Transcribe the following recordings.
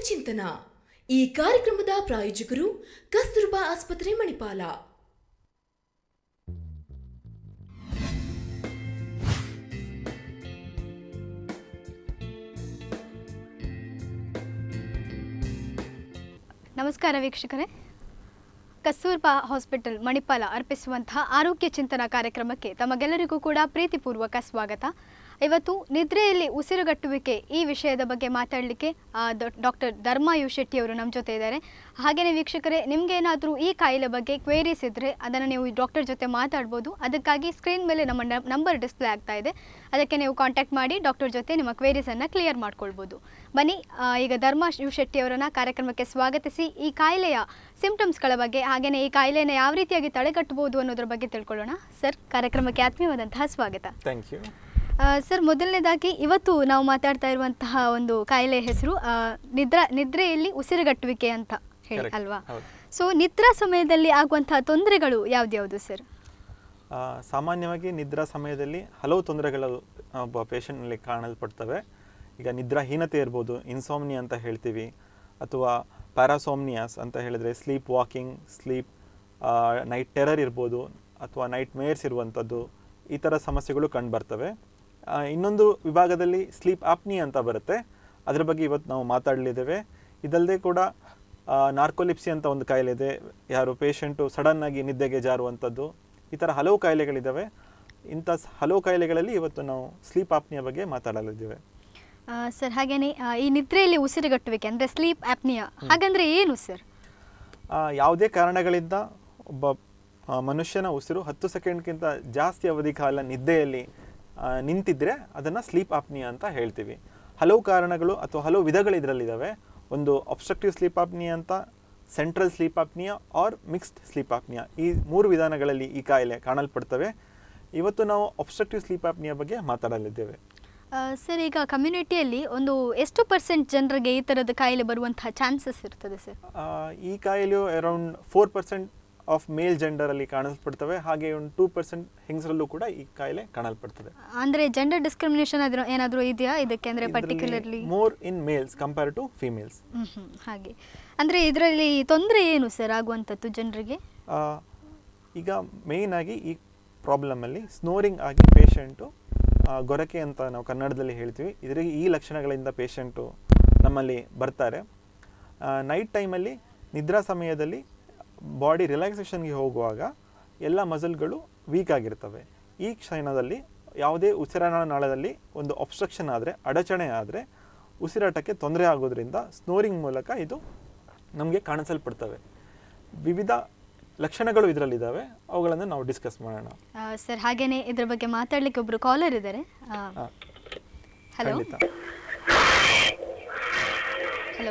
ಚಿಂತನ ಈ ಕಾರ್ಯಕ್ರಮದ ಪ್ರಾಯೋಜಕರು ಕಸ್ತೂರ್ಬಾ ಆಸ್ಪತ್ರೆ ಮಣಿಪಾಲ ನಮಸ್ಕಾರ ವೀಕ್ಷಕರೇ ಕಸ್ತೂರ್ಬಾ ಹಾಸ್ಪಿಟಲ್ ಮಣಿಪಾಲ ಅರ್ಪಿಸುವಂತಹ ಆರೋಗ್ಯ ಚಿಂತನ ಕಾರ್ಯಕ್ರಮಕ್ಕೆ ತಮಗೆಲ್ಲರಿಗೂ ಕೂಡ ಪ್ರೀತಿಪೂರ್ವಕ ಸ್ವಾಗತ ಇವತ್ತು ನಿದ್ರೆಯಲ್ಲಿ ಉಸಿರುಗಟ್ಟುವಿಕೆ ಈ ವಿಷಯದ ಬಗ್ಗೆ ಮಾತಾಡಲಿಕ್ಕೆ ಡಾಕ್ಟರ್ ಧರ್ಮಾಯು ಶೆಟ್ಟಿ ಅವರು ನಮ್ಮ ಜೊತೆ ಇದ್ದಾರೆ ಹಾಗೆಯೇ ವೀಕ್ಷಕರೇ ನಿಮಗೇನಾದರೂ ಈ ಕಾಯಿಲೆ ಬಗ್ಗೆ ಕ್ವೇರೀಸ್ ಇದ್ದರೆ ಅದನ್ನು ನೀವು ಡಾಕ್ಟರ್ ಜೊತೆ ಮಾತಾಡ್ಬೋದು ಅದಕ್ಕಾಗಿ ಸ್ಕ್ರೀನ್ ಮೇಲೆ ನಮ್ಮ ನಂಬರ್ ಡಿಸ್ಪ್ಲೇ ಆಗ್ತಾ ಇದೆ ಅದಕ್ಕೆ ನೀವು ಕಾಂಟ್ಯಾಕ್ಟ್ ಮಾಡಿ ಡಾಕ್ಟರ್ ಜೊತೆ ನಿಮ್ಮ ಕ್ವೇರೀಸನ್ನು ಕ್ಲಿಯರ್ ಮಾಡ್ಕೊಳ್ಬೋದು ಬನ್ನಿ ಆ, ಈಗ ಧರ್ಮ ಯು ಶೆಟ್ಟಿ ಅವರನ್ನ ಕಾರ್ಯಕ್ರಮಕ್ಕೆ ಸ್ವಾಗತಿಸಿ ಈ ಕಾಯಿಲೆಯ ಸಿಂಪ್ಟಮ್ಸ್ಗಳ ಬಗ್ಗೆ ಹಾಗೆಯೇ ಈ ಕಾಯಿಲೆಯನ್ನು ಯಾವ ರೀತಿಯಾಗಿ ತಡೆಗಟ್ಟಬಹುದು ಅನ್ನೋದ್ರ ಬಗ್ಗೆ ತಿಳ್ಕೊಳ್ಳೋಣ ಸರ್ ಕಾರ್ಯಕ್ರಮಕ್ಕೆ ಆತ್ಮೀಯವಾದಂತಹ ಸ್ವಾಗತ ಥ್ಯಾಂಕ್ ಯು ಆ, ಸರ್ ಮೊದಲನೇದಾಗಿ ಇವತ್ತು ನಾವು ಮಾತಾಡ್ತಾ ಇರುವಂತಹ ಒಂದು ಕಾಯಿಲೆ ಹೆಸರು ಆ, ನಿದ್ರಾ ನಿದ್ರೆಯಲ್ಲಿ ಉಸಿರುಗಟ್ಟುವಿಕೆ ಅಂತ ಹೇಳಿ Correct. ಅಲ್ವಾ ಹೌದು. ಸೊ ನಿದ್ರಾ ಸಮಯದಲ್ಲಿ ಆಗುವಂತಹ ತೊಂದರೆಗಳು ಯಾವ್ದ್ಯಾವುದು ಸರ್ ಆ, ಸಾಮಾನ್ಯವಾಗಿ ನಿದ್ರಾ ಸಮಯದಲ್ಲಿ ಹಲವು ತೊಂದರೆಗಳು ಒಬ್ಬ ಪೇಷಂಟ್ನಲ್ಲಿ ಕಾಣಲ್ಪಡ್ತವೆ ಈಗ ನಿದ್ರಾಹೀನತೆ ಇರ್ಬೋದು ಇನ್ಸಾಮ್ನಿ ಅಂತ ಹೇಳ್ತೀವಿ ಅಥವಾ ಪ್ಯಾರಾಸೋಮ್ನಿಯಾಸ್ ಅಂತ ಹೇಳಿದರೆ sleep walking sleep night terror ಇರ್ಬೋದು ಅಥವಾ ನೈಟ್ ಮೇರ್ಸ್ ಇರುವಂಥದ್ದು ಈ ಥರ ಸಮಸ್ಯೆಗಳು ಕಂಡುಬರ್ತವೆ ಆ, ಇನ್ನೊಂದು ವಿಭಾಗದಲ್ಲಿ ಸ್ಲೀಪ್ ಆಪ್ನಿ ಅಂತ ಬರುತ್ತೆ ಅದರ ಬಗ್ಗೆ ಇವತ್ತು ನಾವು ಮಾತಾಡಲಿದ್ದೇವೆ ಇದಲ್ಲದೆ ಕೂಡ ನಾರ್ಕೋಲಿಪ್ಸಿ ಅಂತ ಒಂದು ಕಾಯಿಲೆ ಇದೆ ಯಾರು ಪೇಷಂಟು ಸಡನ್ನಾಗಿ ನಿದ್ದೆಗೆ ಜಾರುವಂಥದ್ದು ಈ ಥರ ಹಲವು ಕಾಯಿಲೆಗಳಿದ್ದಾವೆ ಇಂಥ ಸ್- ಹಲವು ಕಾಯಿಲೆಗಳಲ್ಲಿ ಇವತ್ತು ನಾವು ಸ್ಲೀಪ್ ಆಪ್ನಿಯ ಬಗ್ಗೆ ಮಾತಾಡಲಿದ್ದೇವೆ ಆ, ಸರ್ ಹಾಗೇನೆ ಆ, ಈ ನಿದ್ರೆಯಲ್ಲಿ ಉಸಿರುಗಟ್ಟುವಿಕೆ ಅಂದ್ರೆ ಸ್ಲೀಪ್ ಆಪ್ನಿಯಾ ಹಾಗಂದ್ರೆ ಏನು ಸರ್ ಆ, ಯಾವುದೇ ಕಾರಣಗಳಿಂದ ಒಬ್ಬ ಆ, ಮನುಷ್ಯನ ಉಸಿರು ಹತ್ತು ಸೆಕೆಂಡ್ಗಿಂತ ಜಾಸ್ತಿ ಅವಧಿ ಕಾಲ ನಿದ್ದೆಯಲ್ಲಿ ಆ, ನಿಂತಿದ್ರೆ ಅದನ್ನು ಸ್ಲೀಪ್ ಆಪ್ನಿಯಾ ಅಂತ ಹೇಳ್ತೀವಿ ಹಲವು ಕಾರಣಗಳು ಅಥವಾ ಹಲವು ವಿಧಗಳು ಇದರಲ್ಲಿದ್ದಾವೆ ಒಂದು ಅಬ್ಸ್ಟ್ರಕ್ಟಿವ್ ಸ್ಲೀಪ್ ಆಪ್ನಿಯಾ ಅಂತ central sleep apnoea or mixed sleep apnoea ಈ ಮೂರು ವಿಧಾನಗಳಲ್ಲಿ ಈ ಕಾಯಿಲೆ ಕಾಣಲ್ಪಡ್ತವೆ ಇವತ್ತು ನಾವು ಅಬ್ಸ್ಟ್ರಕ್ಟಿವ್ ಸ್ಲೀಪ್ ಆಪ್ನಿಯಾ ಬಗ್ಗೆ ಮಾತಾಡಲಿದ್ದೇವೆ ಆ, ಸರ್ ಈಗ ಕಮ್ಯುನಿಟಿಯಲ್ಲಿ ಒಂದು ಎಷ್ಟು ಪರ್ಸೆಂಟ್ ಜನರಿಗೆ ಈ ಥರದ ಕಾಯಿಲೆ ಬರುವಂತಹ ಚಾನ್ಸಸ್ ಇರ್ತದೆ ಸರ್ ಆ, ಈ ಕಾಯಿಲೆಯು around four percent of male ಜೆಂಡರಲ್ಲಿ ಕಾಣಿಸ್ಪಡ್ತವೆ ಹಾಗೆ ಒಂದು ಟೂ ಪರ್ಸೆಂಟ್ ಹೆಂಗಸರಲ್ಲೂ ಕೂಡ ಈ ಕಾಯಿಲೆ ಕಾಣಲ್ಪಡ್ತದೆ ಅಂದ್ರೆ ಜೆಂಡರ್ ಡಿಸ್ಕ್ರಿಮಿನೇಷನ್ ಅದ್ರ ಏನಾದರೂ ಇದೆಯಾ ಇದಕ್ಕೆ ಅಂದ್ರೆ particularly more in males compare to females hmm ಹಾಗೆ ಅಂದ್ರೆ ಇದರಲ್ಲಿ ತೊಂದರೆ ಏನು ಸರ್ ಆಗುವಂಥದ್ದು ಜನರಿಗೆ ಈಗ ಮೇಯ್ನ್ ಆಗಿ ಈ ಪ್ರಾಬ್ಲಮಲ್ಲಿ ಸ್ನೋರಿಂಗ್ ಆಗಿ ಪೇಷಂಟು ಗೊರಕೆ ಅಂತ ನಾವು ಕನ್ನಡದಲ್ಲಿ ಹೇಳ್ತೀವಿ ಇದರಿಗೆ ಈ ಲಕ್ಷಣಗಳಿಂದ ಪೇಷಂಟು ನಮ್ಮಲ್ಲಿ ಬರ್ತಾರೆ ನೈಟ್ ಟೈಮಲ್ಲಿ ನಿದ್ರಾ ಸಮಯದಲ್ಲಿ ಬಾಡಿ ರಿಲ್ಯಾಕ್ಸೇಷನ್ಗೆ ಹೋಗುವಾಗ ಎಲ್ಲ ಮಸಲ್ಗಳು ವೀಕ್ ಆಗಿರ್ತವೆ ಈ ಕ್ಷಣದಲ್ಲಿ ಯಾವುದೇ ಉಸಿರಾಟ ನಾಳದಲ್ಲಿ ಒಂದು ಒಬ್ಸ್ಟ್ರಕ್ಷನ್ ಆದರೆ ಅಡಚಣೆ ಆದರೆ ಉಸಿರಾಟಕ್ಕೆ ತೊಂದರೆ ಆಗೋದ್ರಿಂದ ಸ್ನೋರಿಂಗ್ ಮೂಲಕ ಇದು ನಮಗೆ ಕಾಣಿಸಲ್ಪಡ್ತವೆ ವಿವಿಧ ಲಕ್ಷಣಗಳು ಇದರಲ್ಲಿದ್ದಾವೆ ಅವುಗಳನ್ನು ನಾವು ಡಿಸ್ಕಸ್ ಮಾಡೋಣ ಸರ್ ಹಾಗೇನೆ ಇದ್ರ ಬಗ್ಗೆ ಮಾತಾಡ್ಲಿಕ್ಕೆ ಒಬ್ರು ಕಾಲರ್ ಇದ್ದಾರೆ ಹಾ, ಹಲೋ ಖಂಡಿತ ಹಲೋ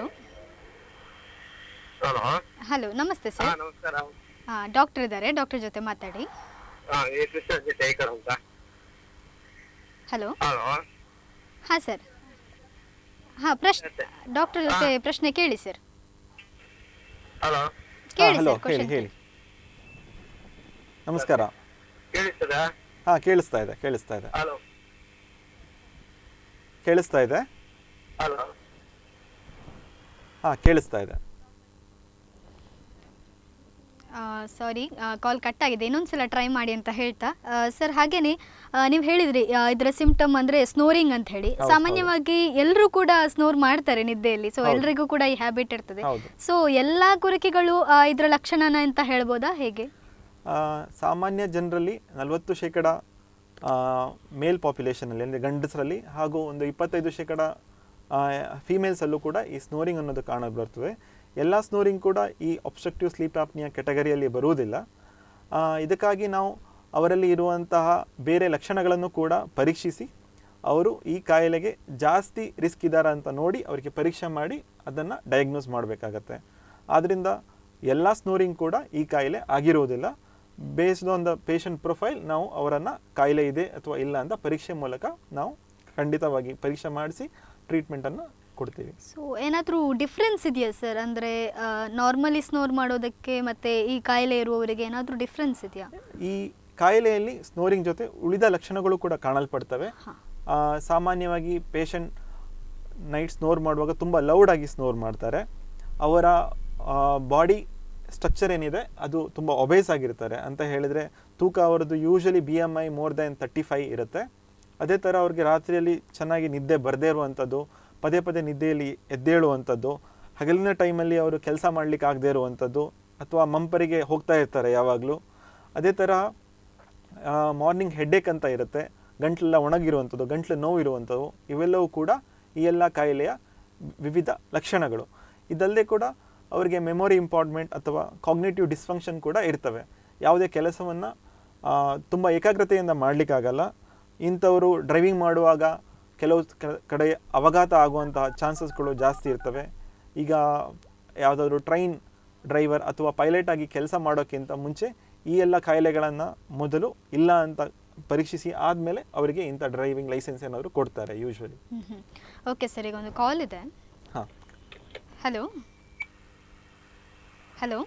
ಹಲೋ ಹಲೋ ನಮಸ್ತೆ ಹಾ ಸರ್ ನಮಸ್ಕಾರ ಡಾಕ್ಟರ್ ಇದ್ದಾರೆ ಡಾಕ್ಟರ್ ಜೊತೆ ಮಾತಾಡಿ ಹಾ ಈ ಕೃಷ್ಣ ಶೇಖರ್ ಅಂತ ಹಲೋ ಹಲೋ ಹಾಂ ಸರ್ ಹಾಂ ಪ್ರಶ್ನೆ ಡಾಕ್ಟರ್ ಜೊತೆ ಪ್ರಶ್ನೆ ಕೇಳಿ ಸರ್ ಹಲೋ ಕೇಳಿ ಹಲೋ ಸರ್ ಹೇಳಿ ಕ್ವಶನ್ ಹೇಳಿ ನಮಸ್ಕಾರ ಕೇಳಿಸ್ತದ ಹಾಂ ಕೇಳಿಸ್ತಾ ಇದೆ ಕೇಳಿಸ್ತಾ ಇದೆ ಹಲೋ ಕೇಳಿಸ್ತಾ ಇದೆ ಹಲೋ ಹಾಂ ಕೇಳಿಸ್ತಾ ಇದೆ ಸಾರಿ ಕಾಲ್ ಕಟ್ ಆಗಿದೆ ಇನ್ನೊಂದ್ಸಲ ಟ್ರೈ ಮಾಡಿ ಅಂತ ಹೇಳ್ತಾ ಸರ್ ಹಾಗೇನೆ ನೀವು ಹೇಳಿದ್ರಿ ಆ, ಇದರ ಸಿಂಪ್ಟಮ್ ಅಂದ್ರೆ ಸ್ನೋರಿಂಗ್ ಅಂತ ಹೇಳಿ ಹೌದು, ಸಾಮಾನ್ಯವಾಗಿ ಎಲ್ಲರೂ ಕೂಡ ಸ್ನೋರ್ ಮಾಡ್ತಾರೆ ನಿದ್ದೆಯಲ್ಲಿ ಸೊ ಹೌದು. ಎಲ್ರಿಗೂ ಕೂಡ ಈ ಹ್ಯಾಬಿಟ್ ಇರ್ತದೆ ಹೌದು. ಸೊ ಎಲ್ಲಾ ಕುರಿಕೆಗಳು ಆ, ಇದರ ಲಕ್ಷಣನ ಅಂತ ಹೇಳ್ಬೋದಾ ಹೇಗೆ ಆ, ಸಾಮಾನ್ಯ ಜನರಲ್ಲಿ ನಲವತ್ತು ಶೇಕಡ ಮೇಲ್ ಪಾಪ್ಯುಲೇಷನಲ್ಲಿ ಅಂದರೆ ಗಂಡಸರಲ್ಲಿ ಹಾಗೂ ಒಂದು ಇಪ್ಪತ್ತೈದು ಶೇಕಡ ಫೀಮೇಲ್ಸಲ್ಲೂ ಕೂಡ ಈ ಸ್ನೋರಿಂಗ್ ಅನ್ನೋದು ಕಾಣಬರ್ತದೆ ಎಲ್ಲ ಸ್ನೋರಿಂಗ್ ಕೂಡ ಈ ಒಬ್ಸ್ಟ್ರಕ್ಟಿವ್ ಸ್ಲೀಪ್ ಆಪ್ನಿಯ ಕೆಟಗರಿಯಲ್ಲಿ ಬರುವುದಿಲ್ಲ ಆ, ಇದಕ್ಕಾಗಿ ನಾವು ಅವರಲ್ಲಿ ಇರುವಂತಹ ಬೇರೆ ಲಕ್ಷಣಗಳನ್ನು ಕೂಡ ಪರೀಕ್ಷಿಸಿ ಅವರು ಈ ಕಾಯಿಲೆಗೆ ಜಾಸ್ತಿ ರಿಸ್ಕ್ ಇದ್ದಾರಾ ಅಂತ ನೋಡಿ ಅವರಿಗೆ ಪರೀಕ್ಷೆ ಮಾಡಿ ಅದನ್ನು ಡಯಾಗ್ನೋಸ್ ಮಾಡಬೇಕಾಗತ್ತೆ ಆದ್ದರಿಂದ ಎಲ್ಲ ಸ್ನೋರಿಂಗ್ ಕೂಡ ಈ ಕಾಯಿಲೆ ಆಗಿರುವುದಿಲ್ಲ based on the patient profile ನಾವು ಅವರನ್ನು ಕಾಯಿಲೆ ಇದೆ ಅಥವಾ ಇಲ್ಲ ಅಂತ ಪರೀಕ್ಷೆ ಮೂಲಕ ನಾವು ಖಂಡಿತವಾಗಿ ಪರೀಕ್ಷೆ ಮಾಡಿಸಿ ಟ್ರೀಟ್ಮೆಂಟನ್ನು ಕೊಡ್ತೀವಿ ಸೊ ಏನಾದರೂ ಡಿಫ್ರೆನ್ಸ್ ಇದೆಯಾ ಸರ್ ಅಂದರೆ ನಾರ್ಮಲಿ ಸ್ನೋರ್ ಮಾಡೋದಕ್ಕೆ ಮತ್ತೆ ಈ ಕಾಯಿಲೆ ಇರುವವರಿಗೆ ಏನಾದರೂ ಡಿಫ್ರೆನ್ಸ್ ಇದೆಯಾ ಈ ಕಾಯಿಲೆಯಲ್ಲಿ ಸ್ನೋರಿಂಗ್ ಜೊತೆ ಉಳಿದ ಲಕ್ಷಣಗಳು ಕೂಡ ಕಾಣಲ್ಪಡ್ತವೆ ಹಾ. ಆ, ಸಾಮಾನ್ಯವಾಗಿ ಪೇಷಂಟ್ ನೈಟ್ ಸ್ನೋರ್ ಮಾಡುವಾಗ ತುಂಬ ಲೌಡಾಗಿ ಸ್ನೋರ್ ಮಾಡ್ತಾರೆ ಅವರ ಬಾಡಿ ಸ್ಟ್ರಕ್ಚರ್ ಏನಿದೆ ಅದು ತುಂಬ ಒಬೇಸ್ ಆಗಿರ್ತಾರೆ ಅಂತ ಹೇಳಿದರೆ ತೂಕ ಅವರದ್ದು usually B M I more than thirty five ಇರುತ್ತೆ ಅದೇ ಥರ ಅವ್ರಿಗೆ ರಾತ್ರಿಯಲ್ಲಿ ಚೆನ್ನಾಗಿ ನಿದ್ದೆ ಬರದೇ ಇರುವಂಥದ್ದು ಪದೇ ಪದೇ ನಿದ್ದೆಯಲ್ಲಿ ಎದ್ದೇಳುವಂಥದ್ದು ಹಗಲಿನ ಟೈಮಲ್ಲಿ ಅವರು ಕೆಲಸ ಮಾಡಲಿಕ್ಕೆ ಆಗದೇ ಇರುವಂಥದ್ದು ಅಥವಾ ಮಂಪರಿಗೆ ಹೋಗ್ತಾ ಇರ್ತಾರೆ ಯಾವಾಗಲೂ ಅದೇ ಥರ ಮಾರ್ನಿಂಗ್ ಹೆಡ್ಡೇಕ್ ಅಂತ ಇರುತ್ತೆ ಗಂಟ್ಲೆಲ್ಲ ಒಣಗಿರುವಂಥದ್ದು ಗಂಟ್ಲು ನೋವು ಇರುವಂಥದ್ದು ಇವೆಲ್ಲವೂ ಕೂಡ ಈ ಎಲ್ಲ ಕಾಯಿಲೆಯ ವಿವಿಧ ಲಕ್ಷಣಗಳು ಇದಲ್ಲದೆ ಕೂಡ ಅವರಿಗೆ ಮೆಮೊರಿ ಇಂಪಾರ್ಟ್ಮೆಂಟ್ ಅಥವಾ ಕಾಗ್ನೇಟಿವ್ ಡಿಸ್ಫಂಕ್ಷನ್ ಕೂಡ ಇರ್ತವೆ ಯಾವುದೇ ಕೆಲಸವನ್ನು ತುಂಬ ಏಕಾಗ್ರತೆಯಿಂದ ಮಾಡಲಿಕ್ಕಾಗಲ್ಲ ಇಂಥವರು ಡ್ರೈವಿಂಗ್ ಮಾಡುವಾಗ ಕೆಲವು ಕ- ಕಡೆ ಅವಘಾತ ಆಗುವಂತಹ ಚಾನ್ಸಸ್ಗಳು ಜಾಸ್ತಿ ಇರ್ತವೆ ಈಗ ಯಾವುದಾದ್ರು ಟ್ರೈನ್ ಡ್ರೈವರ್ ಅಥವಾ ಪೈಲಟ್ ಆಗಿ ಕೆಲಸ ಮಾಡೋಕ್ಕಿಂತ ಮುಂಚೆ ಈ ಎಲ್ಲ ಕಾಯಿಲೆಗಳನ್ನು ಮೊದಲು ಇಲ್ಲ ಅಂತ ಪರೀಕ್ಷಿಸಿ ಆದಮೇಲೆ ಅವರಿಗೆ ಇಂಥ ಡ್ರೈವಿಂಗ್ ಲೈಸೆನ್ಸ್ ಏನಾದರೂ ಕೊಡ್ತಾರೆ ಯೂಶ್ವಲಿ ಓಕೆ ಸರ್ ಈಗ ಒಂದು ಕಾಲ್ ಇದೆ ಹಾಂ ಹಲೋ ಹಲೋ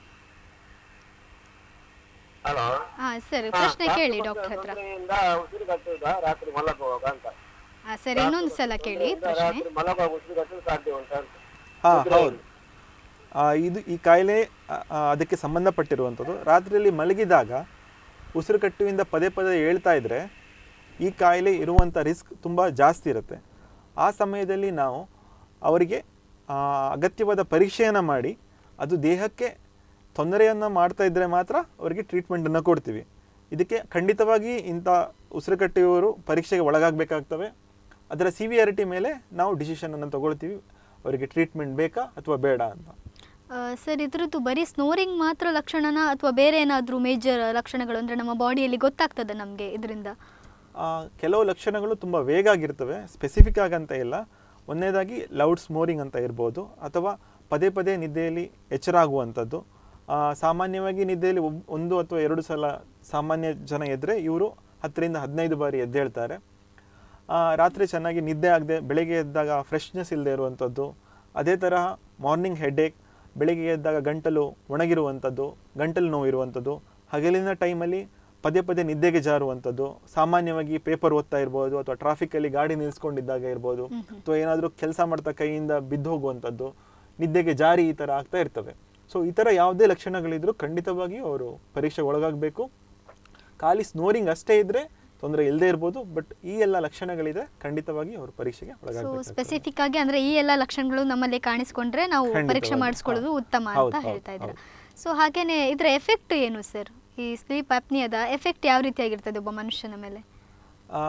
ಹಲೋ ಹಾಂ ಸರ್ ಪ್ರಶ್ನೆ ಕೇಳಿ ಡಾಕ್ಟರ್ ಹತ್ರ ತೊಂದರೆಯಿಂದ ಉಸಿರುಗಟ್ಟುವುದಾ ರಾತ್ರಿ ಮಲಗುವಾಗ ಅಂತ ಹಾಂ ಸರ್ ಇನ್ನೊಂದು ಸಲ ಕೇಳಿ ತೊಂದರೆಯಿಂದ ಪ್ರಶ್ನೆ ರಾತ್ರಿ ಮಲಗುವಾಗ ಉಸಿರುಗಟ್ಟಲು ಸಾಧ್ಯ ಉಂಟಾ ಅಂತ ಹಾಂ ಹೌದು ಆ, ಇದು ಈ ಕಾಯಿಲೆ ಆ, ಆ, ಅದಕ್ಕೆ ಸಂಬಂಧಪಟ್ಟಿರುವಂಥದ್ದು ರಾತ್ರಿಯಲ್ಲಿ ಮಲಗಿದಾಗ ಉಸಿರುಕಟ್ಟುವಿಂದ ಪದೇ ಪದೇ ಹೇಳ್ತಾ ಇದ್ದರೆ ಈ ಕಾಯಿಲೆ ಇರುವಂಥ ರಿಸ್ಕ್ ತುಂಬ ಜಾಸ್ತಿ ಇರುತ್ತೆ ಆ ಸಮಯದಲ್ಲಿ ನಾವು ಅವರಿಗೆ ಆ, ಅಗತ್ಯವಾದ ಪರೀಕ್ಷೆಯನ್ನು ಮಾಡಿ ಅದು ದೇಹಕ್ಕೆ ತೊಂದರೆಯನ್ನು ಮಾಡ್ತಾ ಇದ್ದರೆ ಮಾತ್ರ ಅವರಿಗೆ ಟ್ರೀಟ್ಮೆಂಟನ್ನು ಕೊಡ್ತೀವಿ ಇದಕ್ಕೆ ಖಂಡಿತವಾಗಿ ಇಂಥ ಉಸಿರುಕಟ್ಟುವವರು ಪರೀಕ್ಷೆಗೆ ಒಳಗಾಗಬೇಕಾಗ್ತವೆ ಅದರ ಸಿವಿಯಾರಿಟಿ ಮೇಲೆ ನಾವು ಡಿಸಿಷನನ್ನು ತಗೊಳ್ತೀವಿ ಅವರಿಗೆ ಟ್ರೀಟ್ಮೆಂಟ್ ಬೇಕಾ ಅಥವಾ ಬೇಡ ಅಂತ ಸರ್ ಇದ್ರದ್ದು ಬರೀ ಸ್ನೋರಿಂಗ್ ಮಾತ್ರ ಲಕ್ಷಣನ ಅಥವಾ ಬೇರೆ ಏನಾದರೂ ಮೇಜರ್ ಲಕ್ಷಣಗಳು ಅಂದರೆ ನಮ್ಮ ಬಾಡಿಯಲ್ಲಿ ಗೊತ್ತಾಗ್ತದೆ ನಮಗೆ ಇದರಿಂದ ಆ, ಕೆಲವು ಲಕ್ಷಣಗಳು ತುಂಬ ವೇಗ ಆಗಿರ್ತವೆ ಸ್ಪೆಸಿಫಿಕ್ ಆಗಂತ ಇಲ್ಲ ಒಂದನೇದಾಗಿ ಲೌಡ್ ಸ್ಮೋರಿಂಗ್ ಅಂತ ಇರ್ಬೋದು ಅಥವಾ ಪದೇ ಪದೇ ನಿದ್ದೆಯಲ್ಲಿ ಎಚ್ಚರ ಆಗುವಂಥದ್ದು ಆ, ಸಾಮಾನ್ಯವಾಗಿ ನಿದ್ದೆಯಲ್ಲಿ ಒಬ್- ಒಂದು ಅಥವಾ ಎರಡು ಸಲ ಸಾಮಾನ್ಯ ಜನ ಎದ್ದರೆ ಇವರು ಹತ್ತರಿಂದ ಹದಿನೈದು ಬಾರಿ ಎದ್ದೇಳ್ತಾರೆ ಆ, ರಾತ್ರಿ ಚೆನ್ನಾಗಿ ನಿದ್ದೆ ಆಗದೆ ಬೆಳಗ್ಗೆ ಎದ್ದಾಗ ಫ್ರೆಶ್ನೆಸ್ ಇಲ್ಲದೆ ಇರುವಂಥದ್ದು ಅದೇ ತರಹ ಮಾರ್ನಿಂಗ್ ಹೆಡ್ಏಕ್ ಬೆಳಗ್ಗೆ ಎದ್ದಾಗ ಗಂಟಲು ಒಣಗಿರುವಂಥದ್ದು ಗಂಟಲು ನೋವು ಇರುವಂಥದ್ದು ಹಗಲಿನ ಟೈಮಲ್ಲಿ ಪದೇ ಪದೇ ನಿದ್ದೆಗೆ ಜಾರುವಂಥದ್ದು ಸಾಮಾನ್ಯವಾಗಿ ಪೇಪರ್ ಓದ್ತಾ ಇರ್ಬೋದು ಅಥವಾ ಟ್ರಾಫಿಕಲ್ಲಿ ಗಾಡಿ ನಿಲ್ಲಿಸ್ಕೊಂಡಿದ್ದಾಗ ಇರ್ಬೋದು ಅಥವಾ ಏನಾದರೂ ಕೆಲಸ ಮಾಡ್ತಾ ಕೈಯಿಂದ ಬಿದ್ದು ಹೋಗುವಂಥದ್ದು ನಿದ್ದೆಗೆ ಜಾರಿ ಈ ಥರ ಆಗ್ತಾ ಇರ್ತವೆ ಸೊ ಈ ಥರ ಯಾವುದೇ ಲಕ್ಷಣಗಳಿದ್ರೂ ಖಂಡಿತವಾಗಿಯೂ ಅವರು ಪರೀಕ್ಷೆಗೆ ಒಳಗಾಗಬೇಕು ಖಾಲಿ ಸ್ನೋರಿಂಗ್ ಅಷ್ಟೇ ಇದ್ರೆ ತೊಂದರೆ ಇಲ್ಲದೆ ಇರ್ಬೋದು ಬಟ್ ಈ ಎಲ್ಲ ಲಕ್ಷಣಗಳಿದೆ ಖಂಡಿತವಾಗಿ ಅವರು ಪರೀಕ್ಷೆಗೆ ಸೊ ಒಳಗಾಗಬೇಕು ಸ್ಪೆಸಿಫಿಕ್ ಆಗಿ ಅಂದರೆ ಈ ಎಲ್ಲ ಲಕ್ಷಣಗಳು ನಮ್ಮಲ್ಲಿ ಕಾಣಿಸ್ಕೊಂಡ್ರೆ ನಾವು ಖಂಡಿತವಾಗಿ. ಪರೀಕ್ಷೆ ಮಾಡಿಸ್ಕೊಳ್ಳೋದು ಹೌದು. ಉತ್ತಮ ಹೌದು, ಅಂತ ಹೌದು, ಹೇಳ್ತಾ ಇದ್ದೀರಾ ಹೌದು. ಸೊ ಹಾಗೇನೆ ಇದರ ಎಫೆಕ್ಟ್ ಏನು ಸರ್ ಈ ಸ್ಲೀಪ್ ಆಪ್ನಿಯದ ಎಫೆಕ್ಟ್ ಯಾವ ರೀತಿಯಾಗಿರ್ತದೆ ಒಬ್ಬ ಮನುಷ್ಯನ ಮೇಲೆ ಆ,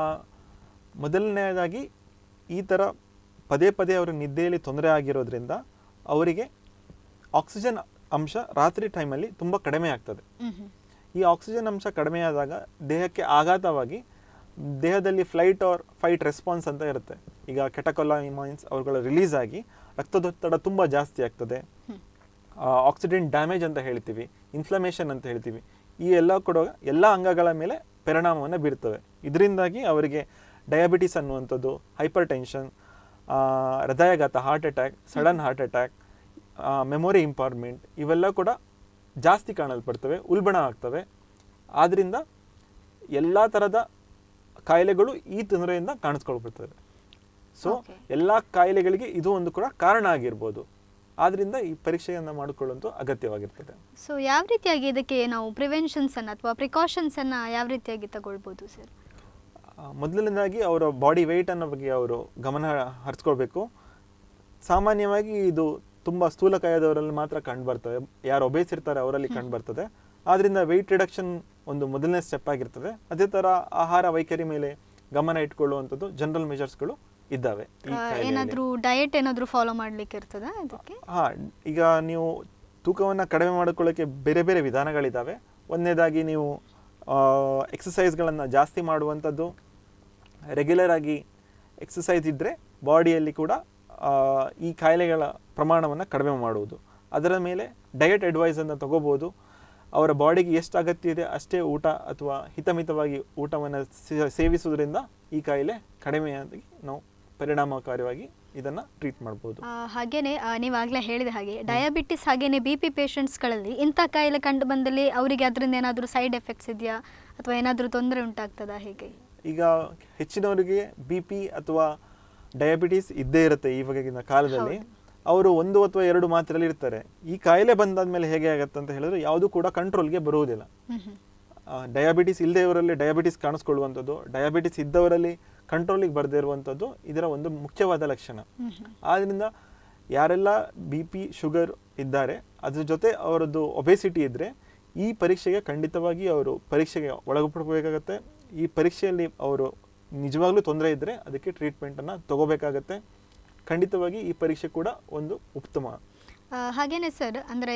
ಮೊದಲನೆಯದಾಗಿ ಈ ಥರ ಪದೇ ಪದೇ ಅವರ ನಿದ್ದೆಯಲ್ಲಿ ತೊಂದರೆ ಆಗಿರೋದ್ರಿಂದ ಅವರಿಗೆ ಆಕ್ಸಿಜನ್ ಅಂಶ ರಾತ್ರಿ ಟೈಮಲ್ಲಿ ತುಂಬ ಕಡಿಮೆ ಆಗ್ತದೆ ಹ್ಮ್ ಹ್ಮ್. ಈ ಆಕ್ಸಿಜನ್ ಅಂಶ ಕಡಿಮೆ ಆದಾಗ ದೇಹಕ್ಕೆ ಆಘಾತವಾಗಿ ದೇಹದಲ್ಲಿ ಫ್ಲೈಟ್ ಆರ್ ಫೈಟ್ ರೆಸ್ಪಾನ್ಸ್ ಅಂತ ಇರುತ್ತೆ ಈಗ ಕೆಟಕೊಲಾಮಿನ್ಸ್ ಅವುಗಳು ರಿಲೀಸ್ ಆಗಿ ರಕ್ತದೊತ್ತಡ ತುಂಬ ಜಾಸ್ತಿ ಆಗ್ತದೆ ಆಕ್ಸಿಡೆಂಟ್ ಡ್ಯಾಮೇಜ್ ಅಂತ ಹೇಳ್ತೀವಿ ಇನ್ಫ್ಲಮೇಷನ್ ಅಂತ ಹೇಳ್ತೀವಿ ಈ ಎಲ್ಲ ಕೂಡ ಎಲ್ಲ ಅಂಗಗಳ ಮೇಲೆ ಪರಿಣಾಮವನ್ನು ಬೀರ್ತವೆ ಇದರಿಂದಾಗಿ ಅವರಿಗೆ ಡಯಾಬಿಟಿಸ್ ಅನ್ನುವಂಥದ್ದು ಹೈಪರ್ ಟೆನ್ಷನ್ ಹೃದಯಾಘಾತ heart attack sudden heart attack memory impairment ಇವೆಲ್ಲ ಕೂಡ ಜಾಸ್ತಿ ಕಾಣಲ್ಪಡ್ತವೆ ಉಲ್ಬಣ ಆಗ್ತವೆ ಆದ್ದರಿಂದ ಎಲ್ಲ ಥರದ ಕಾಯಿಲೆಗಳು ಈ ತೊಂದರೆಯಿಂದ ಕಾಣಿಸ್ಕೊಳ್ಬಿಡ್ತವೆ ಸೊ Okay. ಎಲ್ಲ ಕಾಯಿಲೆಗಳಿಗೆ ಇದು ಒಂದು ಕೂಡ ಕಾರಣ ಆಗಿರ್ಬೋದು ಆದ್ರಿಂದ ಈ ಪರೀಕ್ಷೆಯನ್ನು ಮಾಡಿಕೊಳ್ಳುವಂಥ ಅಗತ್ಯವಾಗಿರ್ತದೆ ಸೊ ಯಾವ ರೀತಿಯಾಗಿ ಇದಕ್ಕೆ ನಾವು ಪ್ರಿವೆನ್ಷನ್ಸ್ ಅನ್ನ ಅಥವಾ ಪ್ರಿಕಾಷನ್ಸ್ ಅನ್ನ ಯಾವ ರೀತಿಯಾಗಿ ತಗೊಳ್ಬೋದು ಸರ್ ಆ, ಮೊದಲನೇದಾಗಿ ಅವರ ಬಾಡಿ ವೆಯ್ಟ್ ಅನ್ನೋ ಬಗ್ಗೆ ಅವರು ಗಮನ ಹರಿಸ್ಕೊಳ್ಬೇಕು ಸಾಮಾನ್ಯವಾಗಿ ಇದು ತುಂಬ ಸ್ಥೂಲಕಾಯದವರಲ್ಲಿ ಮಾತ್ರ ಕಂಡು ಬರ್ತವೆ ಯಾರು ಒಬೇಸ್ ಇರ್ತಾರೆ ಅವರಲ್ಲಿ ಕಂಡು ಬರ್ತದೆ ಆದ್ರಿಂದ ವೆಯ್ಟ್ ರಿಡಕ್ಷನ್ ಒಂದು ಮೊದಲನೇ ಸ್ಟೆಪ್ ಆಗಿರ್ತದೆ ಅದೇ ಥರ ಆಹಾರ ವೈಖರಿ ಮೇಲೆ ಗಮನ ಇಟ್ಕೊಳ್ಳುವಂಥದ್ದು ಜನರಲ್ ಮೆಜರ್ಸ್ಗಳು ಇದ್ದಾವೆ ಈ ಕಾಯಿಲೆಯಲ್ಲಿ. ಏನಾದರೂ ಡಯಟ್ ಏನಾದರೂ ಫಾಲೋ ಮಾಡ್ಲಿಕ್ಕೆ ಇರ್ತದಾ ಇದಕ್ಕೆ ಹಾ ಈಗ ನೀವು ತೂಕವನ್ನು ಕಡಿಮೆ ಮಾಡಿಕೊಳ್ಳೋಕ್ಕೆ ಬೇರೆ ಬೇರೆ ವಿಧಾನಗಳಿದ್ದಾವೆ ಒಂದನೇದಾಗಿ ನೀವು ಎಕ್ಸಸೈಸ್ಗಳನ್ನು ಜಾಸ್ತಿ ಮಾಡುವಂಥದ್ದು ರೆಗ್ಯುಲರ್ ಆಗಿ ಎಕ್ಸಸೈಸ್ ಇದ್ದರೆ ಬಾಡಿಯಲ್ಲಿ ಕೂಡ ಆ, ಈ ಕಾಯಿಲೆಗಳ ಪ್ರಮಾಣವನ್ನು ಕಡಿಮೆ ಮಾಡುವುದು ಅದರ ಮೇಲೆ ಡಯಟ್ ಅಡ್ವೈಸನ್ನು ತಗೋಬೋದು ಅವರ ಬಾಡಿಗೆ ಎಷ್ಟು ಅಗತ್ಯ ಇದೆ ಅಷ್ಟೇ ಊಟ ಅಥವಾ ಹಿತಮಿತವಾಗಿ ಊಟವನ್ನು ಸೇವಿಸುವುದರಿಂದ ಈ ಕಾಯಿಲೆ ಕಡಿಮೆಯಾಗಿ ನಾವು ಪರಿಣಾಮಕಾರಿಯಾಗಿ ಇದನ್ನು ಟ್ರೀಟ್ ಮಾಡ್ಬೋದು ಆ, ಹಾಗೇನೆ ಆ, ನೀವಾಗಲೇ ಹೇಳಿದ ಹಾಗೆ ಡಯಾಬಿಟಿಸ್ ಹಾಗೇನೆ ಬಿ ಪಿ ಪೇಷಂಟ್ಸ್ಗಳಲ್ಲಿ ಇಂಥ ಕಾಯಿಲೆ ಕಂಡು ಬಂದಲ್ಲಿ ಅವರಿಗೆ ಅದರಿಂದ ಏನಾದರೂ ಸೈಡ್ ಎಫೆಕ್ಟ್ಸ್ ಇದೆಯಾ ಅಥವಾ ಏನಾದರೂ ತೊಂದರೆ ಉಂಟಾಗ್ತದಾ ಹೇಗೆ ಈಗ ಹೆಚ್ಚಿನವರಿಗೆ ಬಿ ಪಿ ಅಥವಾ ಡಯಾಬಿಟಿಸ್ ಇದ್ದೇ ಇರುತ್ತೆ ಇವಾಗಿನ ಕಾಲದಲ್ಲಿ ಅವರು ಒಂದು ಅಥವಾ ಎರಡು ಮಾತ್ರೆಯಲ್ಲಿ ಇರ್ತಾರೆ ಈ ಕಾಯಿಲೆ ಬಂದಾದ್ಮೇಲೆ ಹೇಗೆ ಆಗತ್ತೆ ಅಂತ ಹೇಳಿದ್ರೆ ಯಾವುದು ಕೂಡ ಕಂಟ್ರೋಲ್ಗೆ ಬರುವುದಿಲ್ಲ ಹ್ಮ್ ಹ್ಮ್ ಡಯಾಬಿಟಿಸ್ ಇಲ್ಲದವರಲ್ಲಿ ಡಯಾಬಿಟಿಸ್ ಕಾಣಿಸ್ಕೊಳ್ಳುವಂಥದ್ದು ಡಯಾಬಿಟಿಸ್ ಇದ್ದವರಲ್ಲಿ ಕಂಟ್ರೋಲಿಗೆ ಬರದೇ ಇರುವಂಥದ್ದು ಇದರ ಒಂದು ಮುಖ್ಯವಾದ ಲಕ್ಷಣ ಹ್ಮ್ ಹ್ಮ್ ಆದ್ದರಿಂದ ಯಾರೆಲ್ಲ ಬಿ ಪಿ ಶುಗರ್ ಇದ್ದಾರೆ ಅದ್ರ ಜೊತೆ ಅವರದ್ದು ಒಬೆಸಿಟಿ ಇದ್ದರೆ ಈ ಪರೀಕ್ಷೆಗೆ ಖಂಡಿತವಾಗಿ ಅವರು ಪರೀಕ್ಷೆಗೆ ಒಳಪಡಬೇಕಾಗತ್ತೆ ಈ ಪರೀಕ್ಷೆಯಲ್ಲಿ ಅವರು ನಿಜವಾಗ್ಲೂ ತೊಂದರೆ ಇದ್ದರೆ ಅದಕ್ಕೆ ಟ್ರೀಟ್ಮೆಂಟನ್ನು ತಗೋಬೇಕಾಗತ್ತೆ ಖಂಡಿತವಾಗಿ ಈ ಪರೀಕ್ಷೆ ಕೂಡ ಒಂದು ಉತ್ತಮ ಆ, ಹಾಗೇನೆ ಸರ್ ಅಂದರೆ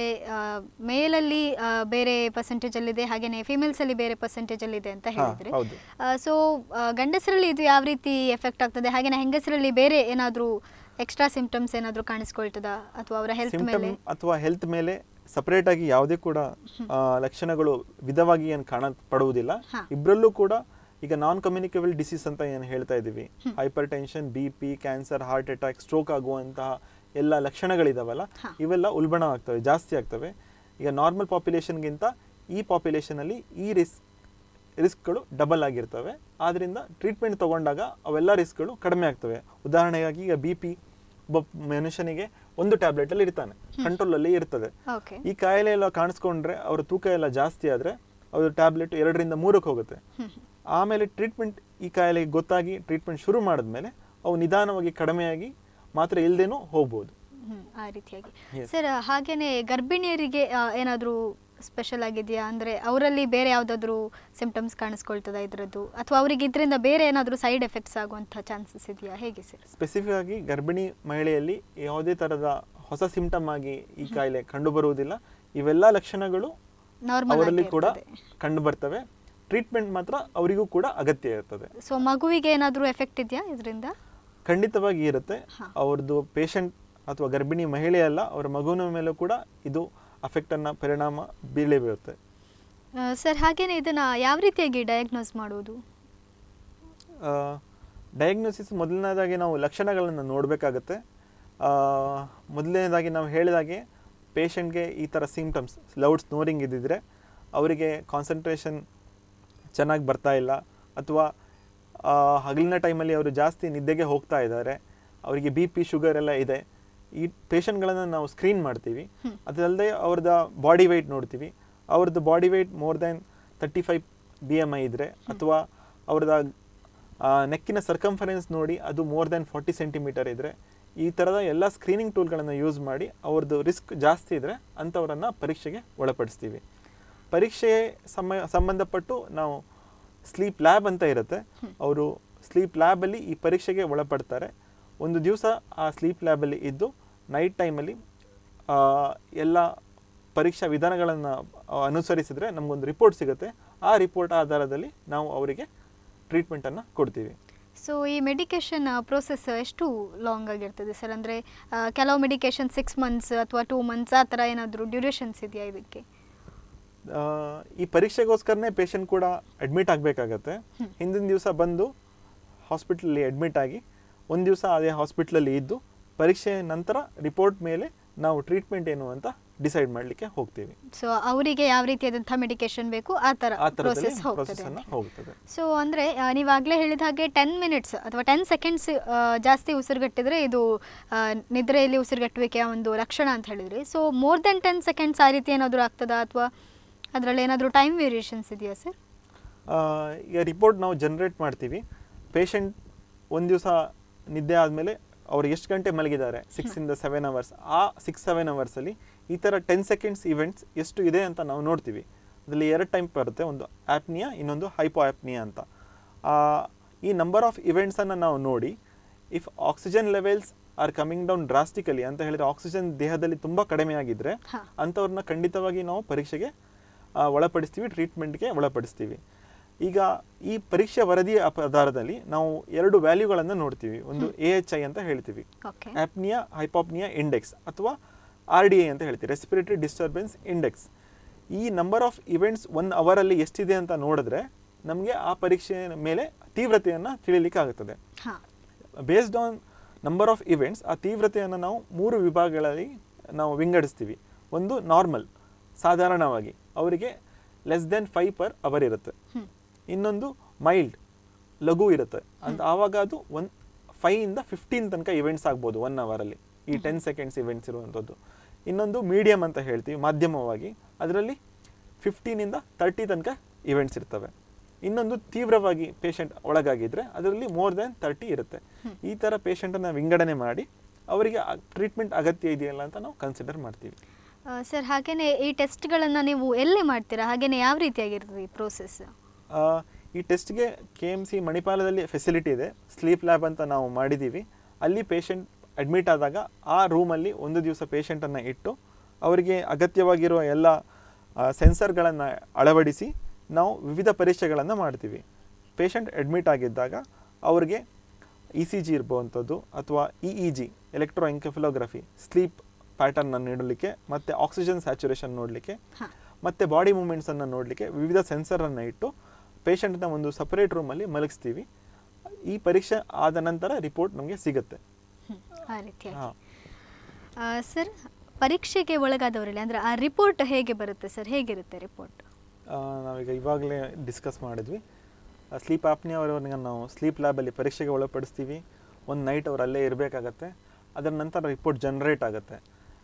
ಮೇಲಲ್ಲಿ ಆ, ಬೇರೆ ಪರ್ಸೆಂಟೇಜಲ್ಲಿದೆ ಹಾಗೇನೆ ಫಿಮೇಲ್ಸಲ್ಲಿ ಬೇರೆ ಪರ್ಸೆಂಟೇಜಲ್ಲಿದೆ ಅಂತ ಹಾ, ಹೇಳಿದ್ರಿ ಹೌದು. ಸೊ ಗಂಡಸರಲ್ಲಿ ಇದು ಯಾವ ರೀತಿ ಎಫೆಕ್ಟ್ ಆಗ್ತದೆ ಹಾಗೇನೆ ಹೆಂಗಸರಲ್ಲಿ ಬೇರೆ ಏನಾದರೂ ಎಕ್ಸ್ಟ್ರಾ ಸಿಂಪ್ಟಮ್ಸ್ ಏನಾದರೂ ಕಾಣಿಸ್ಕೊಳ್ತದಾ ಅಥವಾ ಅವರ ಹೆಲ್ತ್ ಸಿಂಪ್ಟಮ್ ಮೇಲೆ ಅಥವಾ ಹೆಲ್ತ್ ಮೇಲೆ ಸಪರೇಟ್ ಆಗಿ ಯಾವುದೇ ಕೂಡ ಆ, ಲಕ್ಷಣಗಳು ವಿಧವಾಗಿ ಏನು ಕಾಣಪಡುವುದಿಲ್ಲ ಹಾ. ಇಬ್ಬರಲ್ಲೂ ಕೂಡ ಈಗ ನಾನ್ ಕಮ್ಯುನಿಕೇಬಲ್ ಡಿಸೀಸ್ ಅಂತ ಏನು ಹೇಳ್ತಾ ಇದ್ದೀವಿ hypertension B P cancer heart attack stroke ಆಗುವಂತಹ ಎಲ್ಲ ಲಕ್ಷಣಗಳಿದಾವಲ್ಲ ಹಾ. ಇವೆಲ್ಲ ಉಲ್ಬಣ ಆಗ್ತವೆ ಜಾಸ್ತಿ ಆಗ್ತವೆ ಈಗ ನಾರ್ಮಲ್ ಪಾಪ್ಯುಲೇಷನ್ಗಿಂತ ಈ ಪಾಪ್ಯುಲೇಷನಲ್ಲಿ ಈ ರಿಸ್ಕ್ ರಿಸ್ಕ್ಗಳು ಡಬಲ್ ಆಗಿರ್ತವೆ ಆದ್ರಿಂದ ಟ್ರೀಟ್ಮೆಂಟ್ ತಗೊಂಡಾಗ ಅವೆಲ್ಲ ರಿಸ್ಕ್ಗಳು ಕಡಿಮೆ ಆಗ್ತವೆ ಉದಾಹರಣೆಗಾಗಿ ಈಗ ಬಿ ಪಿ ಒಬ್ಬ ಮನುಷ್ಯನಿಗೆ ಒಂದು ಟ್ಯಾಬ್ಲೆಟ್ ಅಲ್ಲಿ ಇರ್ತಾನೆ ಕಂಟ್ರೋಲ್ ಅಲ್ಲಿ ಇರ್ತದೆ ಓಕೆ ಈ ಕಾಯಿಲೆ ಎಲ್ಲ ಕಾಣಿಸ್ಕೊಂಡ್ರೆ ಅವ್ರ ತೂಕ ಎಲ್ಲ ಜಾಸ್ತಿ ಆದ್ರೆ ಅವ್ರ ಟ್ಯಾಬ್ಲೆಟ್ ಎರಡರಿಂದ ಮೂರಕ್ಕೆ ಹೋಗುತ್ತೆ ಆಮೇಲೆ ಟ್ರೀಟ್ಮೆಂಟ್ ಈ ಕಾಯಿಲೆಗೆ ಗೊತ್ತಾಗಿ ಟ್ರೀಟ್ಮೆಂಟ್ ಶುರು ಮಾಡಿದ್ಮೇಲೆ ಅವು ನಿಧಾನವಾಗಿ ಕಡಿಮೆಯಾಗಿ ಮಾತ್ರ ಇಲ್ದೇನೂ ಹೋಗ್ಬೋದು ಹ್ಮ್, ಆ ರೀತಿಯಾಗಿ Yes. ಸರ್ ಹಾಗೇನೆ ಗರ್ಭಿಣಿಯರಿಗೆ ಏನಾದರೂ ಸ್ಪೆಷಲ್ ಆಗಿದೆಯಾ ಅಂದರೆ ಅವರಲ್ಲಿ ಬೇರೆ ಯಾವುದಾದ್ರೂ ಸಿಂಪ್ಟಮ್ಸ್ ಕಾಣಿಸ್ಕೊಳ್ತದಾ ಇದರದ್ದು ಅಥವಾ ಅವರಿಗೆ ಇದರಿಂದ ಬೇರೆ ಏನಾದರೂ ಸೈಡ್ ಎಫೆಕ್ಟ್ಸ್ ಆಗುವಂಥ ಚಾನ್ಸಸ್ ಇದೆಯಾ ಹೇಗೆ ಸರ್ ಸ್ಪೆಸಿಫಿಕ್ ಆಗಿ ಗರ್ಭಿಣಿ ಮಹಿಳೆಯಲ್ಲಿ ಯಾವುದೇ ತರದ ಹೊಸ ಸಿಂಪ್ಟಮ್ ಆಗಿ ಈ ಕಾಯಿಲೆ ಕಂಡು ಬರುವುದಿಲ್ಲ ಇವೆಲ್ಲ ಲಕ್ಷಣಗಳು ನಾರ್ಮಲ್ ಅವರಲ್ಲಿ ಕೂಡ ಕಂಡು ಬರ್ತವೆ ಟ್ರೀಟ್ಮೆಂಟ್ ಮಾತ್ರ ಅವರಿಗೂ ಕೂಡ ಅಗತ್ಯ ಇರ್ತದೆ ಸೊ ಮಗುವಿಗೆ ಏನಾದರೂ ಎಫೆಕ್ಟ್ ಇದೆಯಾ ಇದರಿಂದ ಖಂಡಿತವಾಗಿ ಇರುತ್ತೆ ಹಾ. ಅವ್ರದ್ದು ಪೇಷಂಟ್ ಅಥವಾ ಗರ್ಭಿಣಿ ಮಹಿಳೆಯಲ್ಲ ಅವರ ಮಗುವಿನ ಮೇಲೂ ಕೂಡ ಇದು ಅಫೆಕ್ಟ್ ಅನ್ನ ಪರಿಣಾಮ ಬೀಳೇ ಬೀಳುತ್ತೆ ಸರ್ ಹಾಗೇನೆ ಇದನ್ನ ಯಾವ ರೀತಿಯಾಗಿ ಡಯಾಗ್ನೋಸ್ ಮಾಡುವುದು ಡಯಾಗ್ನೋಸಿಸ್ ಮೊದಲನೇದಾಗಿ ನಾವು ಲಕ್ಷಣಗಳನ್ನು ನೋಡಬೇಕಾಗತ್ತೆ ಮೊದಲನೇದಾಗಿ ನಾವು ಹೇಳಿದಾಗೆ ಪೇಷಂಟ್ಗೆ ಈ ಥರ ಸಿಂಪ್ಟಮ್ಸ್ ಲೌಡ್ ಸ್ನೋರಿಂಗ್ ಇದ್ದಿದ್ರೆ ಅವರಿಗೆ ಕಾನ್ಸಂಟ್ರೇಷನ್ ಚೆನ್ನಾಗಿ ಬರ್ತಾ ಇಲ್ಲ ಅಥವಾ ಆ, ಹಗಲಿನ ಟೈಮಲ್ಲಿ ಅವರು ಜಾಸ್ತಿ ನಿದ್ದೆಗೆ ಹೋಗ್ತಾ ಇದ್ದಾರೆ ಅವರಿಗೆ ಬಿ ಪಿ ಶುಗರ್ ಎಲ್ಲ ಇದೆ ಈ ಪೇಷಂಟ್ಗಳನ್ನು ನಾವು ಸ್ಕ್ರೀನ್ ಮಾಡ್ತೀವಿ ಅದಲ್ಲದೆ ಅವ್ರದ್ದು ಬಾಡಿ ವೆಯ್ಟ್ ನೋಡ್ತೀವಿ ಅವ್ರದ್ದು body weight more than thirty five B M I ಇದ್ದರೆ ಅಥವಾ ಅವ್ರದ್ದು ನೆಕ್ಕಿನ ಸರ್ಕಂಫರೆನ್ಸ್ ನೋಡಿ ಅದು ಮೋರ್ ದೆನ್ ಫಾರ್ಟಿ ಸೆಂಟಿಮೀಟರ್ ಇದ್ದರೆ ಈ ಥರದ ಎಲ್ಲ ಸ್ಕ್ರೀನಿಂಗ್ ಟೂಲ್ಗಳನ್ನು ಯೂಸ್ ಮಾಡಿ ಅವ್ರದ್ದು ರಿಸ್ಕ್ ಜಾಸ್ತಿ ಇದ್ದರೆ ಅಂಥವ್ರನ್ನು ಪರೀಕ್ಷೆಗೆ ಒಳಪಡಿಸ್ತೀವಿ ಪರೀಕ್ಷೆ ಸಮಯ ಸಂಬಂಧಪಟ್ಟು ನಾವು ಸ್ಲೀಪ್ ಲ್ಯಾಬ್ ಅಂತ ಇರುತ್ತೆ ಅವರು ಸ್ಲೀಪ್ ಲ್ಯಾಬಲ್ಲಿ ಈ ಪರೀಕ್ಷೆಗೆ ಒಳಪಡ್ತಾರೆ ಒಂದು ದಿವಸ ಆ ಸ್ಲೀಪ್ ಲ್ಯಾಬಲ್ಲಿ ಇದ್ದು ನೈಟ್ ಟೈಮಲ್ಲಿ ಎಲ್ಲ ಪರೀಕ್ಷಾ ವಿಧಾನಗಳನ್ನು ಅನುಸರಿಸಿದ್ರೆ ನಮಗೊಂದು ರಿಪೋರ್ಟ್ ಸಿಗುತ್ತೆ ಆ ರಿಪೋರ್ಟ್ ಆಧಾರದಲ್ಲಿ ನಾವು ಅವರಿಗೆ ಟ್ರೀಟ್ಮೆಂಟನ್ನು ಕೊಡ್ತೀವಿ ಸೊ ಈ ಮೆಡಿಕೇಶನ್ ಪ್ರೋಸೆಸ್ ಎಷ್ಟು ಲಾಂಗ್ ಆಗಿರ್ತದೆ ಸರ್ ಅಂದರೆ ಕೆಲವು ಮೆಡಿಕೇಶನ್ ಸಿಕ್ಸ್ ಮಂತ್ಸ್ ಅಥವಾ ಟೂ ಮಂತ್ಸ್ ಆ ಥರ ಏನಾದರೂ ಡ್ಯೂರೇಷನ್ಸ್ ಇದೆಯಾ ಇದಕ್ಕೆ ಆ, ಈ ಪರೀಕ್ಷೆಗೋಸ್ಕರನೇ ಪೇಷಂಟ್ ಕೂಡ ಅಡ್ಮಿಟ್ ಆಗಬೇಕಾಗತ್ತೆ ಹಿಂದಿನ ದಿವಸ ಬಂದು ಹಾಸ್ಪಿಟ್ಲಲ್ಲಿ ಅಡ್ಮಿಟ್ ಆಗಿ ಒಂದು ದಿವಸ ಅದೇ ಹಾಸ್ಪಿಟ್ಲಲ್ಲಿ ಇದ್ದು ಪರೀಕ್ಷೆ ನಂತರ ರಿಪೋರ್ಟ್ ಮೇಲೆ ನಾವು ಟ್ರೀಟ್ಮೆಂಟ್ ಏನು ಅಂತ ಡಿಸೈಡ್ ಮಾಡಲಿಕ್ಕೆ ಹೋಗ್ತೀವಿ ಸೊ ಅವರಿಗೆ ಯಾವ ರೀತಿಯಾದಂಥ ಮೆಡಿಕೇಶನ್ ಬೇಕು ಆ ಥರ ಆ ಥರದಲ್ಲಿ ಪ್ರೋಸೆಸ್ ಹೋಗ್ತದೆ ಪ್ರೊಸೆಸನ್ನು ಅಂತ. ಹೋಗ್ತದೆ ಸೊ ಅಂದರೆ ನೀವಾಗಲೇ ಹೇಳಿದ ಹಾಗೆ ಟೆನ್ ಮಿನಿಟ್ಸ್ ಅಥವಾ ಟೆನ್ ಸೆಕೆಂಡ್ಸ್ ಜಾಸ್ತಿ ಉಸಿರುಗಟ್ಟಿದ್ರೆ ಇದು ಆ, ನಿದ್ರೆಯಲ್ಲಿ ಉಸಿರುಗಟ್ಟುವಿಕೆಯ ಒಂದು ಲಕ್ಷಣ ಅಂತ ಹೇಳಿದ್ರಿ so more than ten seconds ಆ ರೀತಿ ಏನಾದರೂ ಆಗ್ತದಾ ಅಥವಾ ಅದರಲ್ಲಿ ಏನಾದರೂ ಟೈಮ್ ವೇರಿಯೇಷನ್ಸ್ ಇದೆಯಾ ಸರ್ ಆ, ಈಗ ರಿಪೋರ್ಟ್ ನಾವು ಜನ್ರೇಟ್ ಮಾಡ್ತೀವಿ ಪೇಷಂಟ್ ಒಂದು ದಿವಸ ನಿದ್ದೆ ಆದಮೇಲೆ ಅವ್ರು ಎಷ್ಟು ಗಂಟೆ ಮಲಗಿದ್ದಾರೆ ಸಿಕ್ಸಿಂದ ಸೆವೆನ್ ಅವರ್ಸ್ ಆ ಸಿಕ್ಸ್ ಸೆವೆನ್ ಅವರ್ಸಲ್ಲಿ ಈ ಥರ ಟೆನ್ ಸೆಕೆಂಡ್ಸ್ ಇವೆಂಟ್ಸ್ ಎಷ್ಟು ಇದೆ ಅಂತ ನಾವು ನೋಡ್ತೀವಿ ಅದರಲ್ಲಿ ಎರಡು ಟೈಪ್ ಬರುತ್ತೆ ಒಂದು ಆ್ಯಪ್ನಿಯಾ ಇನ್ನೊಂದು ಹೈಪೋ ಆ್ಯಪ್ನಿಯಾ ಅಂತ ಆ, ಈ ನಂಬರ್ ಆಫ್ ಇವೆಂಟ್ಸನ್ನು ನಾವು ನೋಡಿ if oxygen levels are coming down drastically ಅಂತ ಹೇಳಿದ್ರೆ ಆಕ್ಸಿಜನ್ ದೇಹದಲ್ಲಿ ತುಂಬ ಕಡಿಮೆ ಆಗಿದ್ರೆ ಹಾ. ಅಂಥವ್ರನ್ನ ಖಂಡಿತವಾಗಿ ನಾವು ಪರೀಕ್ಷೆಗೆ ಆ, ಒಳಪಡಿಸ್ತೀವಿ ಟ್ರೀಟ್ಮೆಂಟ್ಗೆ ಒಳಪಡಿಸ್ತೀವಿ ಈಗ ಈ ಪರೀಕ್ಷೆ ವರದಿಯ ಅಪ- ಆಧಾರದಲ್ಲಿ ನಾವು ಎರಡು ವ್ಯಾಲ್ಯೂಗಳನ್ನು ನೋಡ್ತೀವಿ ಒಂದು ಎ ಎಚ್ ಐ ಅಂತ ಹೇಳ್ತೀವಿ ಓಕೆ ಆಪ್ನಿಯಾ ಹೈಪಾಪ್ನಿಯಾ ಇಂಡೆಕ್ಸ್ ಅಥವಾ ಆರ್ ಡಿ ಐ ಅಂತ ಹೇಳ್ತೀವಿ ರೆಸ್ಪಿರೇಟರಿ ಡಿಸ್ಟರ್ಬೆನ್ಸ್ ಇಂಡೆಕ್ಸ್ ಈ ನಂಬರ್ ಆಫ್ ಇವೆಂಟ್ಸ್ ಒನ್ ಅವರಲ್ಲಿ ಎಷ್ಟಿದೆ ಅಂತ ನೋಡಿದ್ರೆ ನಮಗೆ ಆ ಪರೀಕ್ಷೆ ಮೇಲೆ ತೀವ್ರತೆಯನ್ನು ತಿಳಿಲಿಕ್ಕೆ ಆಗುತ್ತದೆ ಹಾಂ based on number of events ಆ ತೀವ್ರತೆಯನ್ನು ನಾವು ಮೂರು ವಿಭಾಗಗಳಲ್ಲಿ ನಾವು ವಿಂಗಡಿಸ್ತೀವಿ ಒಂದು ನಾರ್ಮಲ್ ಸಾಧಾರಣವಾಗಿ ಅವರಿಗೆ less than five per hour ಇರುತ್ತೆ ಹ್ಮ್. ಇನ್ನೊಂದು ಮೈಲ್ಡ್ ಲಘು ಇರುತ್ತೆ ಅಂತ ಆವಾಗ ಅದು ಒನ್ ಫೈಯಿಂದ ಫಿಫ್ಟೀನ್ ತನಕ ಇವೆಂಟ್ಸ್ ಆಗ್ಬೋದು ಒನ್ ಅವರಲ್ಲಿ ಈ ಟೆನ್ ಸೆಕೆಂಡ್ಸ್ ಇವೆಂಟ್ಸ್ ಇರುವಂಥದ್ದು ಇನ್ನೊಂದು ಮೀಡಿಯಮ್ ಅಂತ ಹೇಳ್ತೀವಿ ಮಾಧ್ಯಮವಾಗಿ ಅದರಲ್ಲಿ ಫಿಫ್ಟೀನಿಂದ ತರ್ಟಿ ತನಕ ಇವೆಂಟ್ಸ್ ಇರ್ತವೆ ಇನ್ನೊಂದು ತೀವ್ರವಾಗಿ ಪೇಷಂಟ್ ಒಳಗಾಗಿದ್ರೆ ಅದರಲ್ಲಿ ಮೋರ್ ದೆನ್ ತರ್ಟಿ ಇರುತ್ತೆ ಈ ಥರ ಪೇಷಂಟನ್ನು ವಿಂಗಡಣೆ ಮಾಡಿ ಅವರಿಗೆ ಟ್ರೀಟ್ಮೆಂಟ್ ಅಗತ್ಯ ಇದೆಯಲ್ಲ ಅಂತ ನಾವು ಕನ್ಸಿಡರ್ ಮಾಡ್ತೀವಿ ಸರ್ ಹಾಗೆಯೇ ಈ ಟೆಸ್ಟ್ಗಳನ್ನು ನೀವು ಎಲ್ಲಿ ಮಾಡ್ತೀರಾ ಹಾಗೆಯೇ ಯಾವ ರೀತಿಯಾಗಿರ್ತದೆ ಈ ಪ್ರೋಸೆಸ್ ಆ, ಈ ಟೆಸ್ಟ್ಗೆ ಕೆ ಎಮ್ ಸಿ ಮಣಿಪಾಲದಲ್ಲಿ ಫೆಸಿಲಿಟಿ ಇದೆ ಸ್ಲೀಪ್ ಲ್ಯಾಬ್ ಅಂತ ನಾವು ಮಾಡಿದ್ದೀವಿ ಅಲ್ಲಿ ಪೇಷಂಟ್ ಅಡ್ಮಿಟ್ ಆದಾಗ ಆ ರೂಮಲ್ಲಿ ಒಂದು ದಿವಸ ಪೇಷಂಟನ್ನು ಇಟ್ಟು ಅವರಿಗೆ ಅಗತ್ಯವಾಗಿರುವ ಎಲ್ಲ ಸೆನ್ಸರ್ಗಳನ್ನು ಅಳವಡಿಸಿ ನಾವು ವಿವಿಧ ಪರೀಕ್ಷೆಗಳನ್ನು ಮಾಡ್ತೀವಿ ಪೇಷಂಟ್ ಅಡ್ಮಿಟ್ ಆಗಿದ್ದಾಗ ಅವ್ರಿಗೆ ಇ ಸಿ ಜಿ ಇರ್ಬೋವಂಥದ್ದು ಅಥವಾ E E G electroencephalography sleep ಪ್ಯಾಟರ್ನ ನೀಡಲಿಕ್ಕೆ ಮತ್ತು ಆಕ್ಸಿಜನ್ ಸ್ಯಾಚುರೇಷನ್ ನೋಡಲಿಕ್ಕೆ ಹಾಂ ಮತ್ತು ಬಾಡಿ ಮೂಮೆಂಟ್ಸನ್ನು ನೋಡಲಿಕ್ಕೆ ವಿವಿಧ ಸೆನ್ಸರನ್ನು ಇಟ್ಟು ಪೇಷಂಟ್ನ ಒಂದು ಸಪರೇಟ್ ರೂಮಲ್ಲಿ ಮಲಗಿಸ್ತೀವಿ ಈ ಪರೀಕ್ಷೆ ಆದ ನಂತರ ರಿಪೋರ್ಟ್ ನಮಗೆ ಸಿಗುತ್ತೆ ಆ ರೀತಿಯಾಗಿ ಹಾಂ ಆ, ಸರ್ ಪರೀಕ್ಷೆಗೆ ಒಳಗಾದವರಲ್ಲಿ ಅಂದರೆ ಆ ರಿಪೋರ್ಟ್ ಹೇಗೆ ಬರುತ್ತೆ ಸರ್ ಹೇಗಿರುತ್ತೆ ರಿಪೋರ್ಟ್ ನಾವೀಗ ಇವಾಗಲೇ ಡಿಸ್ಕಸ್ ಮಾಡಿದ್ವಿ ಸ್ಲೀಪ್ ಆಪ್ನಿ ಅವರವ್ರನ್ನ ನಾವು ಸ್ಲೀಪ್ ಲ್ಯಾಬಲ್ಲಿ ಪರೀಕ್ಷೆಗೆ ಒಳಪಡಿಸ್ತೀವಿ ಒಂದು ನೈಟ್ ಅವ್ರು ಅಲ್ಲೇ ಇರಬೇಕಾಗತ್ತೆ ಅದರ ನಂತರ ರಿಪೋರ್ಟ್ ಜನ್ರೇಟ್ ಆಗುತ್ತೆ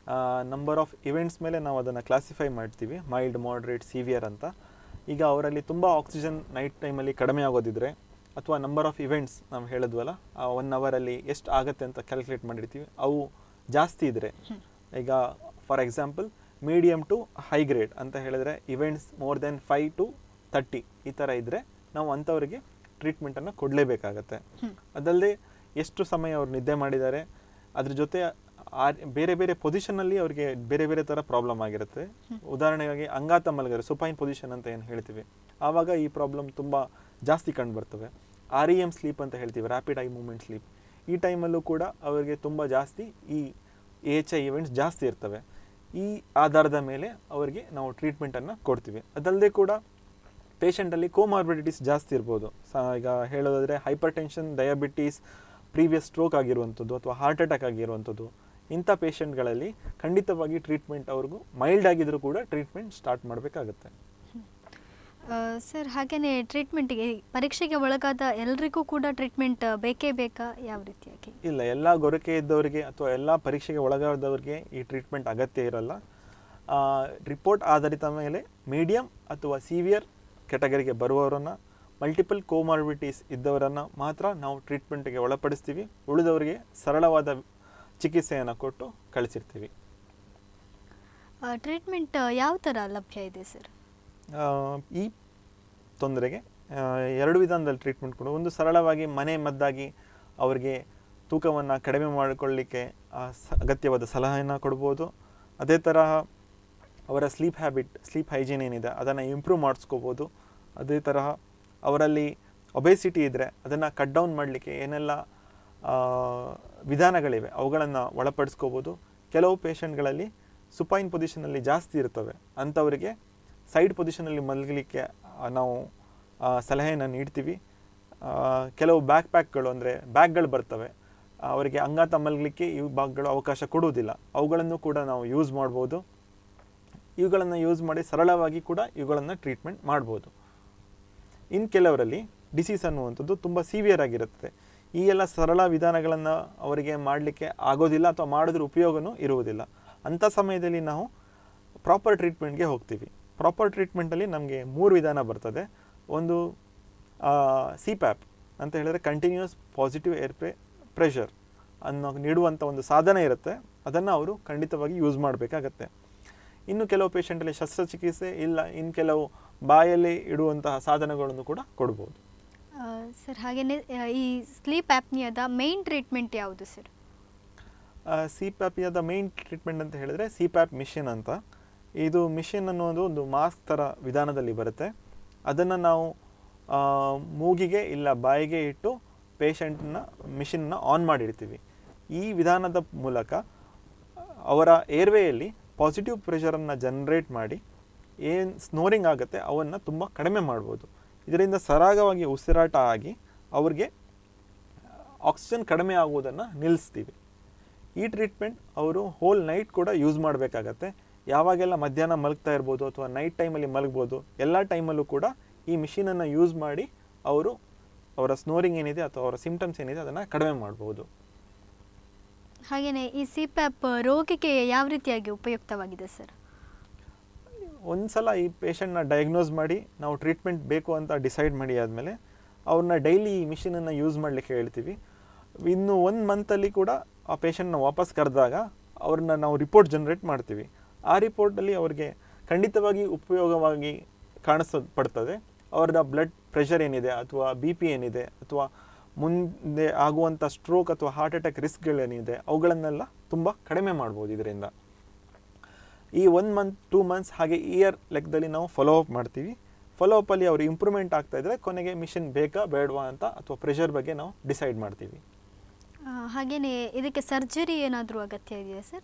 ನಂಬರ್ ಆಫ್ ಇವೆಂಟ್ಸ್ ಮೇಲೆ ನಾವು ಅದನ್ನು ಕ್ಲಾಸಿಫೈ ಮಾಡ್ತೀವಿ ಮೈಲ್ಡ್ ಮಾಡ್ರೇಟ್ ಸಿವಿಯರ್ ಅಂತ ಈಗ ಅವರಲ್ಲಿ ತುಂಬ ಆಕ್ಸಿಜನ್ ನೈಟ್ ಟೈಮಲ್ಲಿ ಕಡಿಮೆ ಆಗೋದಿದ್ರೆ ಅಥವಾ ನಂಬರ್ ಆಫ್ ಇವೆಂಟ್ಸ್ ನಾವು ಹೇಳಿದ್ವಲ್ಲ ಆ ಒನ್ ಅವರಲ್ಲಿ ಎಷ್ಟು ಆಗುತ್ತೆ ಅಂತ ಕ್ಯಾಲ್ಕುಲೇಟ್ ಮಾಡಿರ್ತೀವಿ ಅವು ಜಾಸ್ತಿ ಇದ್ದರೆ ಈಗ for example medium to high grade ಅಂತ ಹೇಳಿದ್ರೆ events more than five to thirty ಈ ಥರ ಇದ್ದರೆ ನಾವು ಅಂಥವರಿಗೆ ಟ್ರೀಟ್ಮೆಂಟನ್ನು ಕೊಡಲೇಬೇಕಾಗತ್ತೆ ಅದಲ್ಲದೆ ಎಷ್ಟು ಸಮಯ ಅವ್ರು ನಿದ್ದೆ ಮಾಡಿದ್ದಾರೆ ಅದ್ರ ಜೊತೆ ಆ ಬೇರೆ ಬೇರೆ ಪೊಸಿಷನಲ್ಲಿ ಅವ್ರಿಗೆ ಬೇರೆ ಬೇರೆ ಥರ ಪ್ರಾಬ್ಲಮ್ ಆಗಿರುತ್ತೆ ಉದಾಹರಣೆಗಾಗಿ ಅಂಗಾತ ಮಲಗಿದ್ರೆ ಸುಪೈನ್ ಪೊಸಿಷನ್ ಅಂತ ಏನು ಹೇಳ್ತೀವಿ ಆವಾಗ ಈ ಪ್ರಾಬ್ಲಮ್ ತುಂಬ ಜಾಸ್ತಿ ಕಂಡು ಬರ್ತವೆ ಆರ್ ಇ ಎಮ್ ಸ್ಲೀಪ್ ಅಂತ ಹೇಳ್ತೀವಿ ರ್ಯಾಪಿಡ್ ಐ ಮೂಮೆಂಟ್ ಸ್ಲೀಪ್ ಈ ಟೈಮಲ್ಲೂ ಕೂಡ ಅವರಿಗೆ ತುಂಬ ಜಾಸ್ತಿ ಈ ಎ ಎಚ್ ಐ ಇವೆಂಟ್ಸ್ ಜಾಸ್ತಿ ಇರ್ತವೆ ಈ ಆಧಾರದ ಮೇಲೆ ಅವರಿಗೆ ನಾವು ಟ್ರೀಟ್ಮೆಂಟನ್ನು ಕೊಡ್ತೀವಿ ಅದಲ್ಲದೆ ಕೂಡ ಪೇಷಂಟಲ್ಲಿ ಕೋಮಾರ್ಬಿಡಿಟೀಸ್ ಜಾಸ್ತಿ ಇರ್ಬೋದು ಸ ಈಗ ಹೇಳೋದಾದರೆ hypertension diabetes previous stroke ಆಗಿರುವಂಥದ್ದು ಅಥವಾ ಹಾರ್ಟ್ ಅಟ್ಯಾಕ್ ಆಗಿರುವಂಥದ್ದು ಇಂಥ ಪೇಷಂಟ್ಗಳಲ್ಲಿ ಖಂಡಿತವಾಗಿ ಟ್ರೀಟ್ಮೆಂಟ್ ಅವ್ರಿಗೂ ಮೈಲ್ಡ್ ಆಗಿದ್ರೂ ಕೂಡ ಟ್ರೀಟ್ಮೆಂಟ್ ಸ್ಟಾರ್ಟ್ ಮಾಡಬೇಕಾಗತ್ತೆ ಸರ್ ಹಾಗೆಯೇ ಟ್ರೀಟ್ಮೆಂಟಿಗೆ ಪರೀಕ್ಷೆಗೆ ಒಳಗಾದ ಎಲ್ರಿಗೂ ಕೂಡ ಟ್ರೀಟ್ಮೆಂಟ್ ಬೇಕೇ ಬೇಕಾ ಯಾವ ರೀತಿಯಾಗಿ ಇಲ್ಲ ಎಲ್ಲ ಗೊರಕೆ ಇದ್ದವರಿಗೆ ಅಥವಾ ಎಲ್ಲ ಪರೀಕ್ಷೆಗೆ ಒಳಗಾದವರಿಗೆ ಈ ಟ್ರೀಟ್ಮೆಂಟ್ ಅಗತ್ಯ ಇರಲ್ಲ ರಿಪೋರ್ಟ್ ಆಧಾರಿತ ಮೇಲೆ ಮೀಡಿಯಂ ಅಥವಾ ಸಿವಿಯರ್ ಕೆಟಗರಿಗೆ ಬರುವವರನ್ನು ಮಲ್ಟಿಪಲ್ ಕೋಮಾರ್ಬಿಟೀಸ್ ಇದ್ದವರನ್ನು ಮಾತ್ರ ನಾವು ಟ್ರೀಟ್ಮೆಂಟ್ಗೆ ಒಳಪಡಿಸ್ತೀವಿ ಉಳಿದವರಿಗೆ ಸರಳವಾದ ಚಿಕಿತ್ಸೆಯನ್ನು ಕೊಟ್ಟು ಕಳಿಸಿರ್ತೀವಿ ಟ್ರೀಟ್ಮೆಂಟ್ ಯಾವ ಥರ ಲಭ್ಯ ಇದೆ ಸರ್ ಆ, ಈ ತೊಂದರೆಗೆ ಆ, ಎರಡು ವಿಧಾನದಲ್ಲಿ ಟ್ರೀಟ್ಮೆಂಟ್ ಕೊಡು ಒಂದು ಸರಳವಾಗಿ ಮನೆ ಮದ್ದಾಗಿ ಅವರಿಗೆ ತೂಕವನ್ನು ಕಡಿಮೆ ಮಾಡಿಕೊಳ್ಳಿಕ್ಕೆ ಆ, ಸ- ಅಗತ್ಯವಾದ ಸಲಹೆಯನ್ನು ಕೊಡ್ಬೋದು ಅದೇ ತರಹ ಅವರ ಸ್ಲೀಪ್ ಹ್ಯಾಬಿಟ್ ಸ್ಲೀಪ್ ಹೈಜೀನ್ ಏನಿದೆ ಅದನ್ನು ಇಂಪ್ರೂವ್ ಮಾಡಿಸ್ಕೋಬೋದು ಅದೇ ತರಹ ಅವರಲ್ಲಿ ಒಬೆಸಿಟಿ ಇದ್ದರೆ ಅದನ್ನು ಕಟ್ ಡೌನ್ ಮಾಡಲಿಕ್ಕೆ ಏನೆಲ್ಲ ಆ, ವಿಧಾನಗಳಿವೆ ಅವುಗಳನ್ನು ಒಳಪಡಿಸ್ಕೋಬೋದು ಕೆಲವು ಪೇಷಂಟ್ಗಳಲ್ಲಿ ಸುಪೈನ್ ಪೊಸಿಷನಲ್ಲಿ ಜಾಸ್ತಿ ಇರ್ತವೆ ಅಂಥವರಿಗೆ ಸೈಡ್ ಪೊಸಿಷನಲ್ಲಿ ಮಲಗಲಿಕ್ಕೆ ಆ, ನಾವು ಆ, ಸಲಹೆಯನ್ನು ನೀಡ್ತೀವಿ ಆ, ಕೆಲವು ಬ್ಯಾಕ್ ಪ್ಯಾಕ್ಗಳು ಅಂದರೆ ಬ್ಯಾಗ್ಗಳು ಬರ್ತವೆ ಅವರಿಗೆ ಅಂಗಾತ ಮಲಗಲಿಕ್ಕೆ ಇವು ಬ್ಯಾಗ್ಗಳು ಅವಕಾಶ ಕೊಡುವುದಿಲ್ಲ ಅವುಗಳನ್ನು ಕೂಡ ನಾವು ಯೂಸ್ ಮಾಡ್ಬೋದು ಇವುಗಳನ್ನು ಯೂಸ್ ಮಾಡಿ ಸರಳವಾಗಿ ಕೂಡ ಇವುಗಳನ್ನು ಟ್ರೀಟ್ಮೆಂಟ್ ಮಾಡ್ಬೋದು ಇನ್ನು ಕೆಲವರಲ್ಲಿ ಡಿಸೀಸ್ ಅನ್ನುವಂಥದ್ದು ತುಂಬ ಸಿವಿಯರ್ ಆಗಿರುತ್ತೆ ಈ ಎಲ್ಲ ಸರಳ ವಿಧಾನಗಳನ್ನು ಅವರಿಗೆ ಮಾಡಲಿಕ್ಕೆ ಆಗೋದಿಲ್ಲ ಅಥವಾ ಮಾಡಿದ್ರೆ ಉಪಯೋಗನೂ ಇರುವುದಿಲ್ಲ ಅಂಥ ಸಮಯದಲ್ಲಿ ನಾವು ಪ್ರಾಪರ್ ಟ್ರೀಟ್ಮೆಂಟ್ಗೆ ಹೋಗ್ತೀವಿ ಪ್ರಾಪರ್ ಟ್ರೀಟ್ಮೆಂಟಲ್ಲಿ ನಮಗೆ ಮೂರು ವಿಧಾನ ಬರ್ತದೆ ಒಂದು ಸಿ ಪ್ಯಾಪ್ ಅಂತ ಹೇಳಿದ್ರೆ ಕಂಟಿನ್ಯೂಸ್ ಪಾಸಿಟಿವ್ ಏರ್ ಪ್ರೇ ಪ್ರೆಷರ್ ಅನ್ನೋ ನೀಡುವಂಥ ಒಂದು ಸಾಧನ ಇರುತ್ತೆ ಅದನ್ನು ಅವರು ಖಂಡಿತವಾಗಿ ಯೂಸ್ ಮಾಡಬೇಕಾಗತ್ತೆ ಇನ್ನು ಕೆಲವು ಪೇಷಂಟಲ್ಲಿ ಶಸ್ತ್ರಚಿಕಿತ್ಸೆ ಇಲ್ಲ ಇನ್ನು ಕೆಲವು ಬಾಯಲ್ಲಿ ಇಡುವಂತಹ ಸಾಧನಗಳನ್ನು ಕೂಡ ಕೊಡ್ಬೋದು ಸರ್ ಹಾಗೆಯೇ ಈ ಸ್ಲೀಪ್ ಆ್ಯಪ್ನಿಯಾದ ಮೇನ್ ಟ್ರೀಟ್ಮೆಂಟ್ ಯಾವುದು ಸರ್ ಸಿ ಪ್ಯಾಪಿಯಾದ ಮೇನ್ ಟ್ರೀಟ್ಮೆಂಟ್ ಅಂತ ಹೇಳಿದ್ರೆ ಸಿ ಪ್ಯಾಪ್ ಮಿಷಿನ್ ಅಂತ ಇದು ಮಿಷಿನ್ ಅನ್ನೋದು ಒಂದು ಮಾಸ್ಕ್ ಥರ ವಿಧಾನದಲ್ಲಿ ಬರುತ್ತೆ ಅದನ್ನು ನಾವು ಆ, ಮೂಗಿಗೆ ಇಲ್ಲ ಬಾಯಿಗೆ ಇಟ್ಟು ಪೇಷಂಟ್ನ ಮಿಷಿನ್ನ ಆನ್ ಮಾಡಿರ್ತೀವಿ ಈ ವಿಧಾನದ ಮೂಲಕ ಅವರ ಏರ್ವೇಯಲ್ಲಿ ಪಾಸಿಟಿವ್ ಪ್ರೆಷರನ್ನು ಜನ್ರೇಟ್ ಮಾಡಿ ಏನು ಸ್ನೋರಿಂಗ್ ಆಗುತ್ತೆ ಅವನ್ನು ತುಂಬ ಕಡಿಮೆ ಮಾಡ್ಬೋದು ಇದರಿಂದ ಸರಾಗವಾಗಿ ಉಸಿರಾಟ ಆಗಿ ಅವ್ರಿಗೆ ಆಕ್ಸಿಜನ್ ಕಡಿಮೆ ಆಗುವುದನ್ನು ನಿಲ್ಲಿಸ್ತೀವಿ ಈ ಟ್ರೀಟ್ಮೆಂಟ್ ಅವರು ಹೋಲ್ ನೈಟ್ ಕೂಡ ಯೂಸ್ ಮಾಡಬೇಕಾಗತ್ತೆ ಯಾವಾಗೆಲ್ಲ ಮಧ್ಯಾಹ್ನ ಮಲಗ್ತಾ ಇರ್ಬೋದು ಅಥವಾ ನೈಟ್ ಟೈಮಲ್ಲಿ ಮಲಗ್ಬೋದು ಎಲ್ಲ ಟೈಮಲ್ಲೂ ಕೂಡ ಈ ಮಿಷಿನನ್ನು ಯೂಸ್ ಮಾಡಿ ಅವರು ಅವರ ಸ್ನೋರಿಂಗ್ ಏನಿದೆ ಅಥವಾ ಅವರ ಸಿಂಪ್ಟಮ್ಸ್ ಏನಿದೆ ಅದನ್ನು ಕಡಿಮೆ ಮಾಡ್ಬೋದು ಹಾಗೆಯೇ ಈ ಸಿ ಪ್ಯಾಪ್ ರೋಗಿಗೆ ಯಾವ ರೀತಿಯಾಗಿ ಉಪಯುಕ್ತವಾಗಿದೆ ಸರ್ ಒಂದು ಸಲ ಈ ಪೇಷಂಟ್ನ ಡಯಾಗ್ನೋಸ್ ಮಾಡಿ ನಾವು ಟ್ರೀಟ್ಮೆಂಟ್ ಬೇಕು ಅಂತ ಡಿಸೈಡ್ ಮಾಡಿ ಆದಮೇಲೆ ಅವ್ರನ್ನ ಡೈಲಿ ಈ ಮಿಷಿನನ್ನು ಯೂಸ್ ಮಾಡಲಿಕ್ಕೆ ಹೇಳ್ತೀವಿ ಇನ್ನು ಒಂದು ಮಂತಲ್ಲಿ ಕೂಡ ಆ ಪೇಷಂಟ್ನ ವಾಪಸ್ ಕರೆದಾಗ ಅವ್ರನ್ನ ನಾವು ರಿಪೋರ್ಟ್ ಜನ್ರೇಟ್ ಮಾಡ್ತೀವಿ ಆ ರಿಪೋರ್ಟಲ್ಲಿ ಅವ್ರಿಗೆ ಖಂಡಿತವಾಗಿ ಉಪಯೋಗವಾಗಿ ಕಾಣಿಸ ಪಡ್ತದೆ ಅವ್ರ ಬ್ಲಡ್ ಪ್ರೆಷರ್ ಏನಿದೆ ಅಥವಾ ಬಿ ಪಿ ಏನಿದೆ ಅಥವಾ ಮುಂದೆ ಆಗುವಂಥ ಸ್ಟ್ರೋಕ್ ಅಥವಾ ಹಾರ್ಟ್ ಅಟ್ಯಾಕ್ ರಿಸ್ಕ್ಗಳೇನಿದೆ ಅವುಗಳನ್ನೆಲ್ಲ ತುಂಬ ಕಡಿಮೆ ಮಾಡ್ಬೋದು ಇದರಿಂದ ಈ ಒನ್ ಮಂತ್ ಟೂ ಮಂತ್ಸ್ ಹಾಗೆ ಇಯರ್ ಲೆಕ್ಕದಲ್ಲಿ ನಾವು ಫಾಲೋ ಅಪ್ ಮಾಡ್ತೀವಿ ಫಾಲೋ ಅಪ್ಪಲ್ಲಿ ಅವ್ರು ಇಂಪ್ರೂವ್ಮೆಂಟ್ ಆಗ್ತಾ ಇದ್ರೆ ಕೊನೆಗೆ ಮಿಷನ್ ಬೇಕಾ ಬೇಡವಾ ಅಂತ ಅಥವಾ ಪ್ರೆಷರ್ ಬಗ್ಗೆ ನಾವು ಡಿಸೈಡ್ ಮಾಡ್ತೀವಿ ಆ, ಹಾಗೆಯೇ ಇದಕ್ಕೆ ಸರ್ಜರಿ ಏನಾದರೂ ಅಗತ್ಯ ಇದೆಯಾ ಸರ್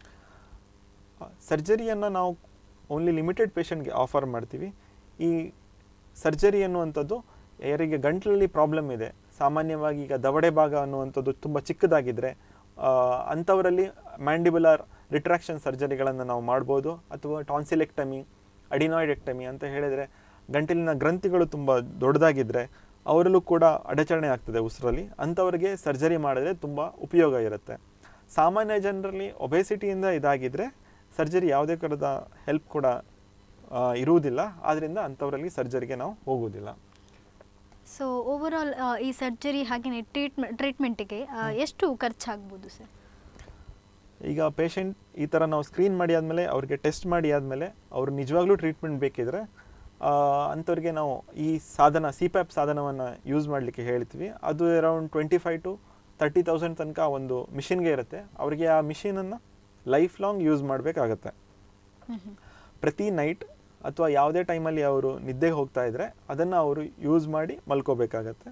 ಸರ್ಜರಿಯನ್ನು ನಾವು ಓನ್ಲಿ ಲಿಮಿಟೆಡ್ ಪೇಷಂಟ್ಗೆ ಆಫರ್ ಮಾಡ್ತೀವಿ ಈ ಸರ್ಜರಿ ಅನ್ನುವಂಥದ್ದು ಯಾರಿಗೆ ಗಂಟಲಲ್ಲಿ ಪ್ರಾಬ್ಲಮ್ ಇದೆ ಸಾಮಾನ್ಯವಾಗಿ ಈಗ ದವಡೆ ಭಾಗ ಅನ್ನುವಂಥದ್ದು ತುಂಬ ಚಿಕ್ಕದಾಗಿದ್ದರೆ ಅಂಥವರಲ್ಲಿ ಮ್ಯಾಂಡಿಬುಲರ್ ರಿಟ್ರಾಕ್ಷನ್ ಸರ್ಜರಿಗಳನ್ನು ನಾವು ಮಾಡ್ಬೋದು ಅಥವಾ ಟಾನ್ಸಿಲೆಕ್ಟಮಿ ಅಡಿನಾಯ್ಡೆಕ್ಟಮಿ ಅಂತ ಹೇಳಿದರೆ ಗಂಟಲಿನ ಗ್ರಂಥಿಗಳು ತುಂಬ ದೊಡ್ಡದಾಗಿದ್ದರೆ ಅವರಲ್ಲೂ ಕೂಡ ಅಡಚಣೆ ಆಗ್ತದೆ ಉಸಿರಲ್ಲಿ ಅಂಥವ್ರಿಗೆ ಸರ್ಜರಿ ಮಾಡಿದ್ರೆ ತುಂಬ ಉಪಯೋಗ ಇರುತ್ತೆ ಸಾಮಾನ್ಯ ಜನರಲ್ಲಿ ಒಬೆಸಿಟಿಯಿಂದ ಇದಾಗಿದ್ದರೆ ಸರ್ಜರಿ ಯಾವುದೇ ಥರದ ಹೆಲ್ಪ್ ಕೂಡ ಆ, ಇರುವುದಿಲ್ಲ ಆದ್ದರಿಂದ ಅಂಥವರಲ್ಲಿ ಸರ್ಜರಿಗೆ ನಾವು ಹೋಗುವುದಿಲ್ಲ ಸೊ ಓವರಾಲ್ ಈ ಸರ್ಜರಿ ಹಾಗೆಯೇ ಟ್ರೀಟ್ಮೆಂಟ್ ಟ್ರೀಟ್ಮೆಂಟಿಗೆ ಎಷ್ಟು ಖರ್ಚಾಗ್ಬೋದು ಸರ್ ಈಗ ಪೇಷಂಟ್ ಈ ಥರ ನಾವು ಸ್ಕ್ರೀನ್ ಮಾಡಿ ಆದಮೇಲೆ ಅವ್ರಿಗೆ ಟೆಸ್ಟ್ ಮಾಡಿ ಆದಮೇಲೆ ಅವ್ರು ನಿಜವಾಗ್ಲೂ ಟ್ರೀಟ್ಮೆಂಟ್ ಬೇಕಿದ್ರೆ ಆ, ಅಂಥವ್ರಿಗೆ ನಾವು ಈ ಸಾಧನ ಸಿ ಪ್ಯಾಪ್ ಸಾಧನವನ್ನು ಯೂಸ್ ಮಾಡಲಿಕ್ಕೆ ಹೇಳ್ತೀವಿ ಅದು around twenty five to thirty thousand ತನಕ ಒಂದು ಮಿಷಿನ್ಗೆ ಇರುತ್ತೆ ಅವರಿಗೆ ಆ ಮಿಷಿನನ್ನು ಲೈಫ್ ಲಾಂಗ್ ಯೂಸ್ ಮಾಡಬೇಕಾಗತ್ತೆ ಪ್ರತಿ ನೈಟ್ ಅಥವಾ ಯಾವುದೇ ಟೈಮಲ್ಲಿ ಅವರು ನಿದ್ದೆಗೆ ಹೋಗ್ತಾ ಇದ್ದರೆ ಅದನ್ನು ಅವರು ಯೂಸ್ ಮಾಡಿ ಮಲ್ಕೋಬೇಕಾಗತ್ತೆ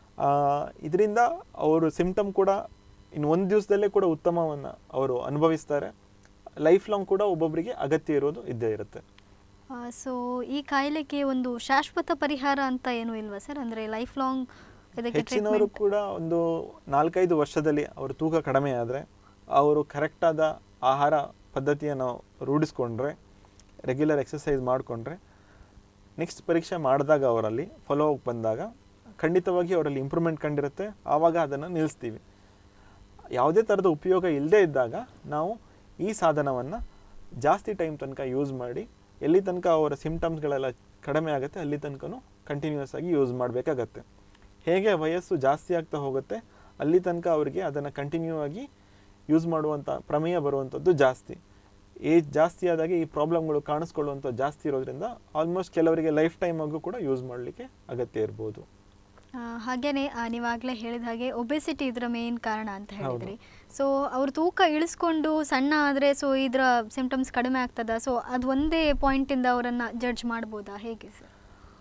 ಇದರಿಂದ ಅವರು ಸಿಂಪ್ಟಮ್ ಕೂಡ ಇನ್ನು ಒಂದು ದಿವಸದಲ್ಲೇ ಕೂಡ ಉತ್ತಮವನ್ನು ಅವರು ಅನುಭವಿಸ್ತಾರೆ ಲೈಫ್ ಲಾಂಗ್ ಕೂಡ ಒಬ್ಬೊಬ್ಬರಿಗೆ ಅಗತ್ಯ ಇರೋದು ಇದ್ದೇ ಇರುತ್ತೆ ಸೊ ಈ ಕಾಯಿಲೆಗೆ ಒಂದು ಶಾಶ್ವತ ಪರಿಹಾರ ಅಂತ ಏನೂ ಇಲ್ವಾ ಸರ್ ಅಂದರೆ ಲೈಫ್ ಲಾಂಗ್ ಇದಕ್ಕೆ ಹೆಚ್ಚಿನವರು ಟ್ರೀಟ್ಮೆಂಟ್ ಕೂಡ ಒಂದು ನಾಲ್ಕೈದು ವರ್ಷದಲ್ಲಿ ಅವರು ತೂಕ ಕಡಿಮೆ ಆದರೆ ಅವರು ಕರೆಕ್ಟಾದ ಆಹಾರ ಪದ್ಧತಿಯನ್ನು ರೂಢಿಸ್ಕೊಂಡ್ರೆ ರೆಗ್ಯುಲರ್ ಎಕ್ಸಸೈಸ್ ಮಾಡಿಕೊಂಡ್ರೆ ನೆಕ್ಸ್ಟ್ ಪರೀಕ್ಷೆ ಮಾಡಿದಾಗ ಅವರಲ್ಲಿ ಫಾಲೋ ಅಪ್ ಬಂದಾಗ ಖಂಡಿತವಾಗಿ ಅವರಲ್ಲಿ ಇಂಪ್ರೂವ್ಮೆಂಟ್ ಕಂಡಿರುತ್ತೆ ಆವಾಗ ಅದನ್ನು ನಿಲ್ಲಿಸ್ತೀವಿ ಯಾವುದೇ ಥರದ ಉಪಯೋಗ ಇಲ್ಲದೇ ಇದ್ದಾಗ ನಾವು ಈ ಸಾಧನವನ್ನು ಜಾಸ್ತಿ ಟೈಮ್ ತನಕ ಯೂಸ್ ಮಾಡಿ ಎಲ್ಲಿ ತನಕ ಅವರ ಸಿಂಪ್ಟಮ್ಸ್ಗಳೆಲ್ಲ ಕಡಿಮೆ ಆಗುತ್ತೆ ಅಲ್ಲಿ ತನಕನೂ ಕಂಟಿನ್ಯೂಸ್ ಆಗಿ ಯೂಸ್ ಮಾಡಬೇಕಾಗತ್ತೆ ಹೇಗೆ ವಯಸ್ಸು ಜಾಸ್ತಿ ಆಗ್ತಾ ಹೋಗುತ್ತೆ ಅಲ್ಲಿ ತನಕ ಅವರಿಗೆ ಅದನ್ನು ಕಂಟಿನ್ಯೂ ಆಗಿ ಯೂಸ್ ಮಾಡುವಂಥ ಪ್ರಮೇಯ ಬರುವಂಥದ್ದು ಜಾಸ್ತಿ ಏಜ್ ಜಾಸ್ತಿ ಆದಾಗ ಈ ಪ್ರಾಬ್ಲಮ್ಗಳು ಕಾಣಿಸ್ಕೊಳ್ಳುವಂಥದ್ದು ಜಾಸ್ತಿ ಇರೋದ್ರಿಂದ ಆಲ್ಮೋಸ್ಟ್ ಕೆಲವರಿಗೆ ಲೈಫ್ ಟೈಮಾಗೂ ಕೂಡ ಯೂಸ್ ಮಾಡಲಿಕ್ಕೆ ಅಗತ್ಯ ಇರ್ಬೋದು ಹಾಗೇನೆ ನೀವಾಗಲೇ ಹೇಳಿದ ಹಾಗೆ ಒಬೆಸಿಟಿ ಇದರ ಮೇನ್ ಕಾರಣ ಅಂತ ಹೌದು. ಹೇಳಿದ್ರಿ ಸೊ ಅವ್ರ ತೂಕ ಇಳಿಸ್ಕೊಂಡು ಸಣ್ಣ ಆದರೆ ಸೊ ಇದರ ಸಿಂಪ್ಟಮ್ಸ್ ಕಡಿಮೆ ಆಗ್ತದ ಸೊ ಅದು ಒಂದೇ ಪಾಯಿಂಟಿಂದ ಅವರನ್ನು ಜಡ್ಜ್ ಮಾಡ್ಬೋದಾ ಹೇಗೆ ಸರ್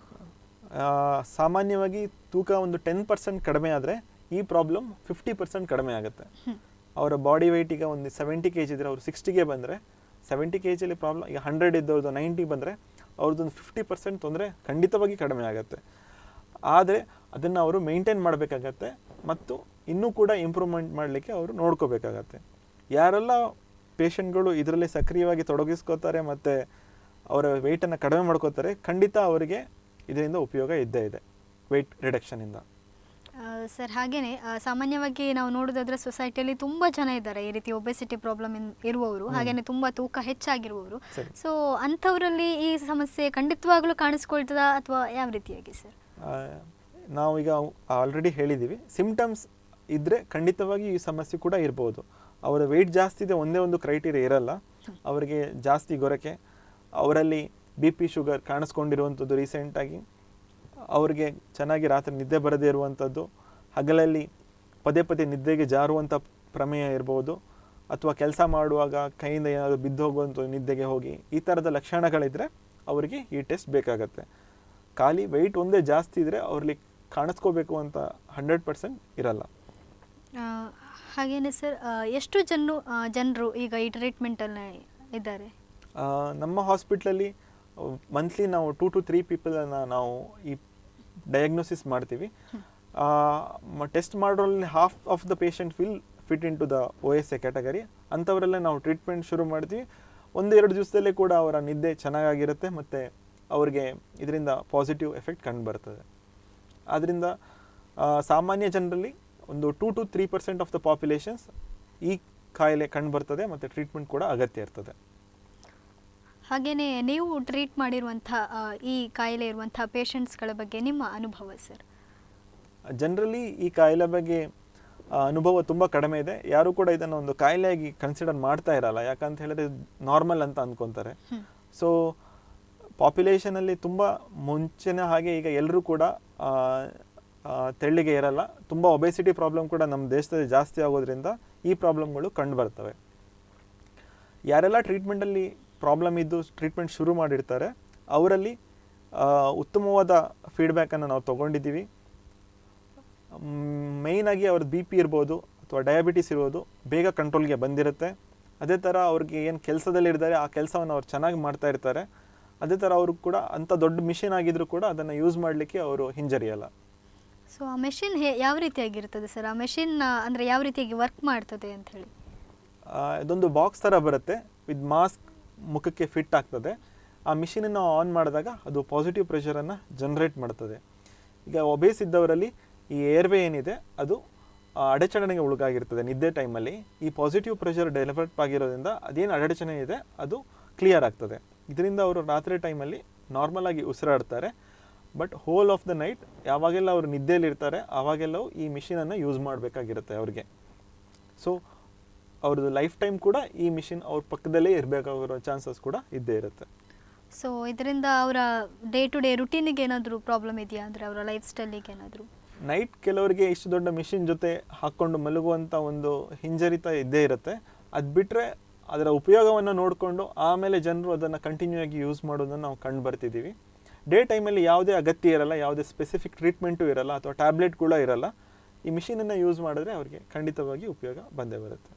ಆ, ಸಾಮಾನ್ಯವಾಗಿ ತೂಕ ಒಂದು ಟೆನ್ ಪರ್ಸೆಂಟ್ ಕಡಿಮೆ ಆದರೆ ಈ ಪ್ರಾಬ್ಲಮ್ ಫಿಫ್ಟಿ ಪರ್ಸೆಂಟ್ ಕಡಿಮೆ ಆಗುತ್ತೆ ಅವರ ಬಾಡಿ ವೆಯ್ಟ್ ಈಗ ಒಂದು ಸೆವೆಂಟಿ ಕೆ ಜಿ ಇದ್ರೆ ಅವ್ರು ಸಿಕ್ಸ್ಟಿಗೆ ಬಂದರೆ ಸೆವೆಂಟಿ ಕೆ ಜಿಯಲ್ಲಿ ಪ್ರಾಬ್ಲಮ್ ಈಗ ಹಂಡ್ರೆಡ್ ಇದ್ದವ್ರದ್ದು ನೈಂಟಿ ಬಂದರೆ ಅವ್ರದ್ದೊಂದು ಫಿಫ್ಟಿ ಪರ್ಸೆಂಟ್ ತೊಂದರೆ ಖಂಡಿತವಾಗಿ ಕಡಿಮೆ ಆಗುತ್ತೆ ಆದರೆ ಅದನ್ನು ಅವರು ಮೇಂಟೈನ್ ಮಾಡಬೇಕಾಗತ್ತೆ ಮತ್ತು ಇನ್ನೂ ಕೂಡ ಇಂಪ್ರೂವ್ಮೆಂಟ್ ಮಾಡಲಿಕ್ಕೆ ಅವರು ನೋಡ್ಕೋಬೇಕಾಗತ್ತೆ ಯಾರೆಲ್ಲ ಪೇಷಂಟ್ಗಳು ಇದರಲ್ಲಿ ಸಕ್ರಿಯವಾಗಿ ತೊಡಗಿಸ್ಕೋತಾರೆ ಮತ್ತು ಅವರ ವೆಯ್ಟನ್ನು ಕಡಿಮೆ ಮಾಡ್ಕೋತಾರೆ ಖಂಡಿತ ಅವರಿಗೆ ಇದರಿಂದ ಉಪಯೋಗ ಇದ್ದೇ ಇದೆ ವೆಯ್ಟ್ ರಿಡಕ್ಷನಿಂದ ಸರ್ ಹಾಗೇನೆ ಆ, ಸಾಮಾನ್ಯವಾಗಿ ನಾವು ನೋಡೋದಾದ್ರೆ ಸೊಸೈಟಿಯಲ್ಲಿ ತುಂಬ ಜನ ಇದ್ದಾರೆ ಈ ರೀತಿ ಒಬೆಸಿಟಿ ಪ್ರಾಬ್ಲಮ್ ಇರುವವರು ಹಾಗೇನೆ ತುಂಬ ತೂಕ ಹೆಚ್ಚಾಗಿರುವವರು ಸರಿ. ಸೊ ಅಂಥವರಲ್ಲಿ ಈ ಸಮಸ್ಯೆ ಖಂಡಿತವಾಗ್ಲೂ ಕಾಣಿಸ್ಕೊಳ್ತದಾ ಅಥವಾ ಯಾವ ರೀತಿಯಾಗಿ ಸರ್ ಆ, ನಾವೀಗ ಆಲ್ರೆಡಿ ಹೇಳಿದ್ದೀವಿ ಸಿಂಪ್ಟಮ್ಸ್ ಇದ್ದರೆ ಖಂಡಿತವಾಗಿ ಈ ಸಮಸ್ಯೆ ಕೂಡ ಇರ್ಬೋದು ಅವರ ವೆಯ್ಟ್ ಜಾಸ್ತಿ ಇದೆ ಒಂದೇ ಒಂದು ಕ್ರೈಟೀರಿಯಾ ಇರಲ್ಲ ಅವರಿಗೆ ಜಾಸ್ತಿ ಗೊರಕೆ ಅವರಲ್ಲಿ ಬಿ ಪಿ ಶುಗರ್ ಕಾಣಿಸ್ಕೊಂಡಿರುವಂಥದ್ದು ರೀಸೆಂಟಾಗಿ ಅವ್ರಿಗೆ ಚೆನ್ನಾಗಿ ರಾತ್ರಿ ನಿದ್ದೆ ಬರದೇ ಇರುವಂಥದ್ದು ಹಗಲಲ್ಲಿ ಪದೇ ಪದೇ ನಿದ್ದೆಗೆ ಜಾರುವಂಥ ಪ್ರಮೇಯ ಇರ್ಬೋದು ಅಥವಾ ಕೆಲಸ ಮಾಡುವಾಗ ಕೈಯಿಂದ ಏನಾದರೂ ಬಿದ್ದು ಹೋಗುವಂಥ ನಿದ್ದೆಗೆ ಹೋಗಿ ಈ ಥರದ ಲಕ್ಷಣಗಳಿದ್ದರೆ ಅವರಿಗೆ ಈ ಟೆಸ್ಟ್ ಬೇಕಾಗತ್ತೆ ಖಾಲಿ ವೆಯ್ಟ್ ಒಂದೇ ಜಾಸ್ತಿ ಇದ್ದರೆ ಅವ್ರಲ್ಲಿ ಕಾಣಿಸ್ಕೋಬೇಕು ಅಂತ ಹಂಡ್ರೆಡ್ ಪರ್ಸೆಂಟ್ ಇರಲ್ಲ ಆ, ಹಾಗೇನೆ ಸರ್ ಆ, ಎಷ್ಟು ಜನರು ಜನರು ಈಗ ಈ ಟ್ರೀಟ್ಮೆಂಟಲ್ಲಿ ಇದ್ದಾರೆ ಆ, ನಮ್ಮ ಹಾಸ್ಪಿಟ್ಲಲ್ಲಿ ಮಂತ್ಲಿ ನಾವು ಟೂ ಟು ತ್ರೀ ಪೀಪಲನ್ನು ನಾವು ಈ ಡಯಾಗ್ನೋಸಿಸ್ ಮಾಡ್ತೀವಿ ಟೆಸ್ಟ್ ಮಾಡೋರಲ್ಲಿ half of the patient will fit into the O S A category ಅಂಥವರೆಲ್ಲ ನಾವು ಟ್ರೀಟ್ಮೆಂಟ್ ಶುರು ಮಾಡ್ತೀವಿ ಒಂದು ಎರಡು ದಿವಸದಲ್ಲೇ ಕೂಡ ಅವರ ನಿದ್ದೆ ಚೆನ್ನಾಗಾಗಿರುತ್ತೆ ಮತ್ತು ಅವ್ರಿಗೆ ಇದರಿಂದ ಪಾಸಿಟಿವ್ ಎಫೆಕ್ಟ್ ಕಂಡು ಬರ್ತದೆ ಆದ್ದರಿಂದ ಆ, ಸಾಮಾನ್ಯ ಜನರಲ್ಲಿ ಒಂದು two to three percent of the populations ಈ ಕಾಯಿಲೆ ಕಂಡು ಬರ್ತದೆ ಮತ್ತು ಟ್ರೀಟ್ಮೆಂಟ್ ಕೂಡ ಅಗತ್ಯ ಇರ್ತದೆ ಹಾಗೆಯೇ ನೀವು ಟ್ರೀಟ್ ಮಾಡಿರುವಂಥ ಆ, ಈ ಕಾಯಿಲೆ ಇರುವಂಥ ಪೇಷಂಟ್ಸ್ಗಳ ಬಗ್ಗೆ ನಿಮ್ಮ ಅನುಭವ ಸರ್ ಜನರಲಿ ಈ ಕಾಯಿಲೆ ಬಗ್ಗೆ ಆ, ಅನುಭವ ತುಂಬ ಕಡಿಮೆ ಇದೆ ಯಾರು ಕೂಡ ಇದನ್ನು ಒಂದು ಕಾಯಿಲೆಯಾಗಿ ಕನ್ಸಿಡರ್ ಮಾಡ್ತಾ ಇರಲ್ಲ ಯಾಕಂತ ಹೇಳಿದ್ರೆ ನಾರ್ಮಲ್ ಅಂತ ಅಂದ್ಕೊತಾರೆ ಸೊ ಪಾಪ್ಯುಲೇಷನಲ್ಲಿ ತುಂಬ ಮುಂಚಿನ ಹಾಗೆ ಈಗ ಎಲ್ಲರೂ ಕೂಡ ಆ, ಆ, ತೆಳ್ಳಿಗೆ ಇರಲ್ಲ ತುಂಬ ಒಬೆಸಿಟಿ ಪ್ರಾಬ್ಲಮ್ ಕೂಡ ನಮ್ಮ ದೇಶದಲ್ಲಿ ಜಾಸ್ತಿ ಆಗೋದ್ರಿಂದ ಈ ಪ್ರಾಬ್ಲಮ್ಗಳು ಕಂಡು ಬರ್ತವೆ ಯಾರೆಲ್ಲ ಟ್ರೀಟ್ಮೆಂಟಲ್ಲಿ ಪ್ರಾಬ್ಲಮ್ ಇದ್ದು ಟ್ರೀಟ್ಮೆಂಟ್ ಶುರು ಮಾಡಿರ್ತಾರೆ ಅವರಲ್ಲಿ ಆ, ಉತ್ತಮವಾದ ಫೀಡ್ಬ್ಯಾಕನ್ನು ನಾವು ತೊಗೊಂಡಿದ್ದೀವಿ ಮೇಯ್ನಾಗಿ ಅವ್ರದ್ದು ಬಿ ಪಿ ಇರ್ಬೋದು ಅಥವಾ ಡಯಾಬಿಟಿಸ್ ಇರ್ಬೋದು ಬೇಗ ಕಂಟ್ರೋಲ್ಗೆ ಬಂದಿರುತ್ತೆ ಅದೇ ಥರ ಅವ್ರಿಗೆ ಏನು ಕೆಲಸದಲ್ಲಿ ಇರ್ತಾರೆ ಆ ಕೆಲಸವನ್ನು ಅವ್ರು ಚೆನ್ನಾಗಿ ಮಾಡ್ತಾ ಇರ್ತಾರೆ ಅದೇ ಥರ ಅವರು ಕೂಡ ಅಂಥ ದೊಡ್ಡ ಮಿಷಿನ್ ಆಗಿದ್ರು ಕೂಡ ಅದನ್ನು ಯೂಸ್ ಮಾಡಲಿಕ್ಕೆ ಅವರು ಹಿಂಜರಿಯಲ್ಲ ಸೊ ಆ ಮೆಷಿನ್ ಹೇ ಯಾವ ರೀತಿಯಾಗಿರ್ತದೆ ಸರ್ ಆ ಮೆಷಿನ್ ಅಂದರೆ ಯಾವ ರೀತಿಯಾಗಿ ವರ್ಕ್ ಮಾಡ್ತದೆ ಅಂತ ಹೇಳಿ ಆ, ಇದೊಂದು ಬಾಕ್ಸ್ ಥರ ಬರುತ್ತೆ ವಿತ್ ಮಾಸ್ಕ್ ಮುಖಕ್ಕೆ ಫಿಟ್ ಆಗ್ತದೆ ಆ ಮಿಷಿನನ್ನು ಆನ್ ಮಾಡಿದಾಗ ಅದು ಪಾಸಿಟಿವ್ ಪ್ರೆಷರನ್ನು ಜನ್ರೇಟ್ ಮಾಡ್ತದೆ ಈಗ ಒಬೇಸ್ ಇದ್ದವರಲ್ಲಿ ಈ ಏರ್ವೇ ಏನಿದೆ ಅದು ಆ, ಅಡಚಣೆಗೆ ಒಳಗಾಗಿರ್ತದೆ ನಿದ್ದೆ ಟೈಮಲ್ಲಿ ಈ ಪಾಸಿಟಿವ್ ಪ್ರೆಷರ್ ಡೆವಲಪ್ ಆಗಿರೋದ್ರಿಂದ ಅದೇನು ಅಡಚಣೆ ಇದೆ ಅದು ಕ್ಲಿಯರ್ ಆಗ್ತದೆ ಇದರಿಂದ ಅವರು ರಾತ್ರಿ ಟೈಮಲ್ಲಿ ನಾರ್ಮಲ್ ಆಗಿ ಉಸಿರಾಡ್ತಾರೆ but whole of the night ಯಾವಾಗೆಲ್ಲ ಅವರು ನಿದ್ದೆಯಲ್ಲಿ ಇರ್ತಾರೆ ಆವಾಗೆಲ್ಲವೂ ಈ ಮಿಷಿನನ್ನು ಯೂಸ್ ಮಾಡಬೇಕಾಗಿರುತ್ತೆ ಅವ್ರಿಗೆ ಸೊ ಅವ್ರದ್ದು ಲೈಫ್ ಟೈಮ್ ಕೂಡ ಈ ಮಿಷಿನ್ ಅವ್ರ ಪಕ್ಕದಲ್ಲೇ ಇರಬೇಕಾಗಿರೋ ಚಾನ್ಸಸ್ ಕೂಡ ಇದ್ದೇ ಇರುತ್ತೆ ಸೊ ಇದರಿಂದ ಅವರ ಡೇ ಟು ಡೇ ರುಟೀನಿಗೆ ಏನಾದರೂ ಪ್ರಾಬ್ಲಮ್ ಇದೆಯಾ ಅಂದರೆ ಅವರ ಲೈಫ್ ಸ್ಟೈಲಿಗೆ ಏನಾದರೂ ನೈಟ್ ಕೆಲವರಿಗೆ ಇಷ್ಟು ದೊಡ್ಡ ಮಿಷಿನ್ ಜೊತೆ ಹಾಕ್ಕೊಂಡು ಮಲಗುವಂಥ ಒಂದು ಹಿಂಜರಿತ ಇದ್ದೇ ಇರುತ್ತೆ ಅದು ಬಿಟ್ಟರೆ ಅದರ ಉಪಯೋಗವನ್ನು ನೋಡಿಕೊಂಡು ಆಮೇಲೆ ಜನರು ಅದನ್ನು ಕಂಟಿನ್ಯೂ ಆಗಿ ಯೂಸ್ ಮಾಡೋದನ್ನು ನಾವು ಕಂಡು ಬರ್ತಿದ್ದೀವಿ ಡೇ ಟೈಮಲ್ಲಿ ಯಾವುದೇ ಅಗತ್ಯ ಇರಲ್ಲ ಯಾವುದೇ ಸ್ಪೆಸಿಫಿಕ್ ಟ್ರೀಟ್ಮೆಂಟು ಇರಲ್ಲ ಅಥವಾ ಟ್ಯಾಬ್ಲೆಟ್ ಕೂಡ ಇರಲ್ಲ ಈ ಮಿಷಿನನ್ನು ಯೂಸ್ ಮಾಡಿದ್ರೆ ಅವರಿಗೆ ಖಂಡಿತವಾಗಿ ಉಪಯೋಗ ಬಂದೇ ಬರುತ್ತೆ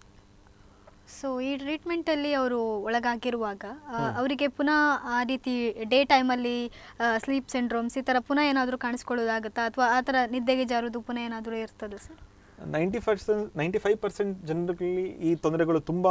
ಸೊ ಈ ಟ್ರೀಟ್ಮೆಂಟಲ್ಲಿ ಅವರು ಒಳಗಾಗಿರುವಾಗ ಆ, ಅವರಿಗೆ ಪುನಃ ಆ ರೀತಿ ಡೇ ಟೈಮಲ್ಲಿ ಸ್ಲೀಪ್ ಸಿಂಡ್ರೋಮ್ಸ್ ಈ ಥರ ಪುನಃ ಏನಾದರೂ ಕಾಣಿಸ್ಕೊಳ್ಳೋದಾಗುತ್ತಾ ಅಥವಾ ಆ ಥರ ನಿದ್ದೆಗೆ ಜಾರೋದು ಪುನಃ ಏನಾದರೂ ಇರ್ತದೆ sir ninety percent ninety five percent ಜನರಲ್ಲಿ ಈ ತೊಂದರೆಗಳು ತುಂಬ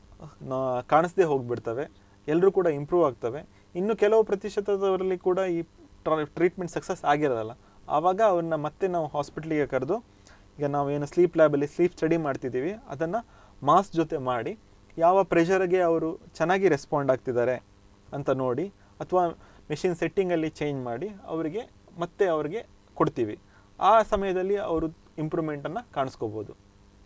ಕಾಣಿಸದೆ ಹೋಗಿಬಿಡ್ತವೆ ಎಲ್ಲರೂ ಕೂಡ ಇಂಪ್ರೂವ್ ಆಗ್ತವೆ ಇನ್ನು ಕೆಲವು ಪ್ರತಿಶತದವರಲ್ಲಿ ಕೂಡ ಈ ಟ್ರೀಟ್ಮೆಂಟ್ ಸಕ್ಸಸ್ ಆಗಿರೋಲ್ಲ ಆವಾಗ ಅವ್ರನ್ನ ಮತ್ತೆ ನಾವು ಹಾಸ್ಪಿಟ್ಲಿಗೆ ಕರೆದು ಈಗ ನಾವೇನು ಸ್ಲೀಪ್ ಲ್ಯಾಬಲ್ಲಿ ಸ್ಲೀಪ್ ಸ್ಟಡಿ ಮಾಡ್ತಿದ್ದೀವಿ ಅದನ್ನು ಮಾಸ್ ಜೊತೆ ಮಾಡಿ ಯಾವ ಪ್ರೆಷರ್ಗೆ ಅವರು ಚೆನ್ನಾಗಿ ರೆಸ್ಪಾಂಡ್ ಆಗ್ತಿದ್ದಾರೆ ಅಂತ ನೋಡಿ ಅಥವಾ ಮೆಷಿನ್ ಸೆಟ್ಟಿಂಗಲ್ಲಿ ಚೇಂಜ್ ಮಾಡಿ ಅವರಿಗೆ ಮತ್ತೆ ಅವ್ರಿಗೆ ಕೊಡ್ತೀವಿ ಆ ಸಮಯದಲ್ಲಿ ಅವರು ಇಂಪ್ರೂವ್ಮೆಂಟನ್ನು ಕಾಣಿಸ್ಕೋಬೋದು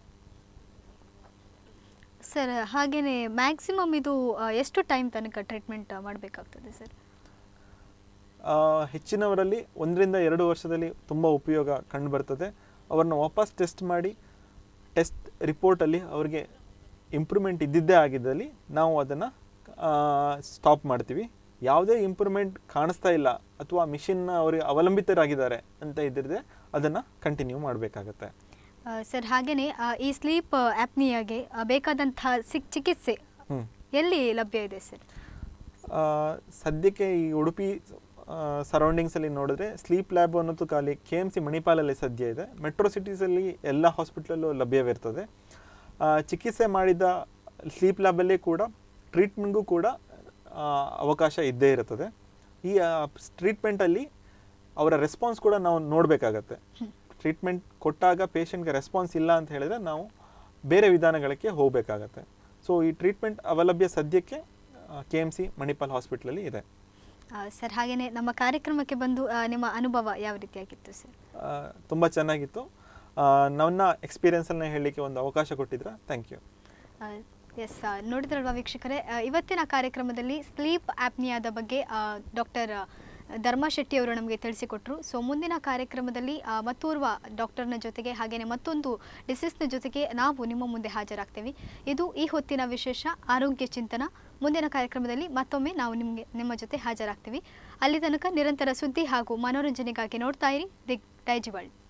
ಸರ್ ಹಾಗೆಯೇ ಮ್ಯಾಕ್ಸಿಮಮ್ ಇದು ಆ, ಎಷ್ಟು ಟೈಮ್ ತನಕ ಟ್ರೀಟ್ಮೆಂಟ್ ಮಾಡಬೇಕಾಗ್ತದೆ ಸರ್ ಆ, ಹೆಚ್ಚಿನವರಲ್ಲಿ ಒಂದರಿಂದ ಎರಡು ವರ್ಷದಲ್ಲಿ ತುಂಬ ಉಪಯೋಗ ಕಂಡು ಬರ್ತದೆ ಅವ್ರನ್ನ ವಾಪಸ್ ಟೆಸ್ಟ್ ಮಾಡಿ ಟೆಸ್ಟ್ ರಿಪೋರ್ಟಲ್ಲಿ ಅವ್ರಿಗೆ ಇಂಪ್ರೂವ್ಮೆಂಟ್ ಇದ್ದಿದ್ದೇ ಆಗಿದ್ದಲ್ಲಿ ನಾವು ಅದನ್ನು ಸ್ಟಾಪ್ ಮಾಡ್ತೀವಿ ಯಾವುದೇ ಇಂಪ್ರೂವ್ಮೆಂಟ್ ಕಾಣಿಸ್ತಾ ಇಲ್ಲ ಅಥವಾ ಮಿಷಿನ್ನ ಅವರಿಗೆ ಅವಲಂಬಿತರಾಗಿದ್ದಾರೆ ಅಂತ ಇದ್ದಿದ್ರೆ ಅದನ್ನು ಕಂಟಿನ್ಯೂ ಮಾಡಬೇಕಾಗತ್ತೆ ಆ, ಸರ್ ಹಾಗೆಯೇ ಆ, ಈ ಸ್ಲೀಪ್ ಆ್ಯಪ್ನಿಯಾಗೆ ಬೇಕಾದಂತಹ ಸಿಕ್ ಚಿಕಿತ್ಸೆ ಹ್ಞೂ ಎಲ್ಲಿ ಲಭ್ಯ ಇದೆ ಸರ್ ಆ, ಸದ್ಯಕ್ಕೆ ಈ ಉಡುಪಿ ಸರೌಂಡಿಂಗ್ಸಲ್ಲಿ ನೋಡಿದ್ರೆ ಸ್ಲೀಪ್ ಲ್ಯಾಬ್ ಅನ್ನೋದು ಖಾಲಿ ಕೆ ಎಮ್ ಸಿ ಮಣಿಪಾಲಲ್ಲಿ ಸದ್ಯ ಇದೆ ಮೆಟ್ರೋ ಸಿಟೀಸಲ್ಲಿ ಎಲ್ಲ ಹಾಸ್ಪಿಟ್ಲಲ್ಲೂ ಲಭ್ಯವಿರ್ತದೆ ಆ, ಚಿಕಿತ್ಸೆ ಮಾಡಿದ ಸ್ಲೀಪ್ ಲ್ಯಾಬಲ್ಲಿ ಕೂಡ ಟ್ರೀಟ್ಮೆಂಟ್ಗೂ ಕೂಡ ಆ, ಅವಕಾಶ ಇದ್ದೇ ಇರುತ್ತದೆ ಈ ಟ್ರೀಟ್ಮೆಂಟಲ್ಲಿ ಅವರ ರೆಸ್ಪಾನ್ಸ್ ಕೂಡ ನಾವು ನೋಡಬೇಕಾಗತ್ತೆ ಟ್ರೀಟ್ಮೆಂಟ್ ಕೊಟ್ಟಾಗ ಪೇಷಂಟ್ಗೆ ರೆಸ್ಪಾನ್ಸ್ ಇಲ್ಲ ಅಂತ ಹೇಳಿದ್ರೆ ನಾವು ಬೇರೆ ವಿಧಾನಗಳಿಗೆ ಹೋಗಬೇಕಾಗತ್ತೆ ಸೊ ಈ ಟ್ರೀಟ್ಮೆಂಟ್ ಅವಲಭ್ಯ ಸದ್ಯಕ್ಕೆ ಕೆ ಎಮ್ ಸಿ ಮಣಿಪಾಲ್ ಹಾಸ್ಪಿಟ್ಲಲ್ಲಿ ಇದೆ ಆ, ಸರ್ ಹಾಗೆಯೇ ನಮ್ಮ ಕಾರ್ಯಕ್ರಮಕ್ಕೆ ಬಂದು ಆ, ನಿಮ್ಮ ಅನುಭವ ಯಾವ ರೀತಿಯಾಗಿತ್ತು ಸರ್ ತುಂಬ ಚೆನ್ನಾಗಿತ್ತು ಆ, ನನ್ನ ಎಕ್ಸ್ಪೀರಿಯನ್ಸನ್ನು ಹೇಳಲಿಕ್ಕೆ ಒಂದು ಅವಕಾಶ ಕೊಟ್ಟಿದ್ರ ಥ್ಯಾಂಕ್ ಯು ಎಸ್ ನೋಡಿದ್ರಲ್ವಾ ವೀಕ್ಷಕರೇ ಆ, ಇವತ್ತಿನ ಕಾರ್ಯಕ್ರಮದಲ್ಲಿ ಸ್ಲೀಪ್ ಆ್ಯಪ್ನಿಯಾದ ಬಗ್ಗೆ ಡಾಕ್ಟರ್ ಧರ್ಮ ಶೆಟ್ಟಿ ಅವರು ನಮಗೆ ತಿಳಿಸಿಕೊಟ್ರು ಸೊ ಮುಂದಿನ ಕಾರ್ಯಕ್ರಮದಲ್ಲಿ ಆ, ಮತ್ತೋರ್ವ ಡಾಕ್ಟರ್ನ ಜೊತೆಗೆ ಹಾಗೆಯೇ ಮತ್ತೊಂದು ಡಿಸೀಸ್ನ ಜೊತೆಗೆ ನಾವು ನಿಮ್ಮ ಮುಂದೆ ಹಾಜರಾಗ್ತೇವೆ ಇದು ಈ ಹೊತ್ತಿನ ವಿಶೇಷ ಆರೋಗ್ಯ ಚಿಂತನ ಮುಂದಿನ ಕಾರ್ಯಕ್ರಮದಲ್ಲಿ ಮತ್ತೊಮ್ಮೆ ನಾವು ನಿಮಗೆ ನಿಮ್ಮ ಜೊತೆ ಹಾಜರಾಗ್ತೀವಿ ಅಲ್ಲಿ ತನಕ ನಿರಂತರ ಸುದ್ದಿ ಹಾಗೂ ಮನೋರಂಜನೆಗಾಗಿ ನೋಡ್ತಾ ಇರಿ ದಿಗ್ ಡೈಜಿವರ್ಲ್ಡ್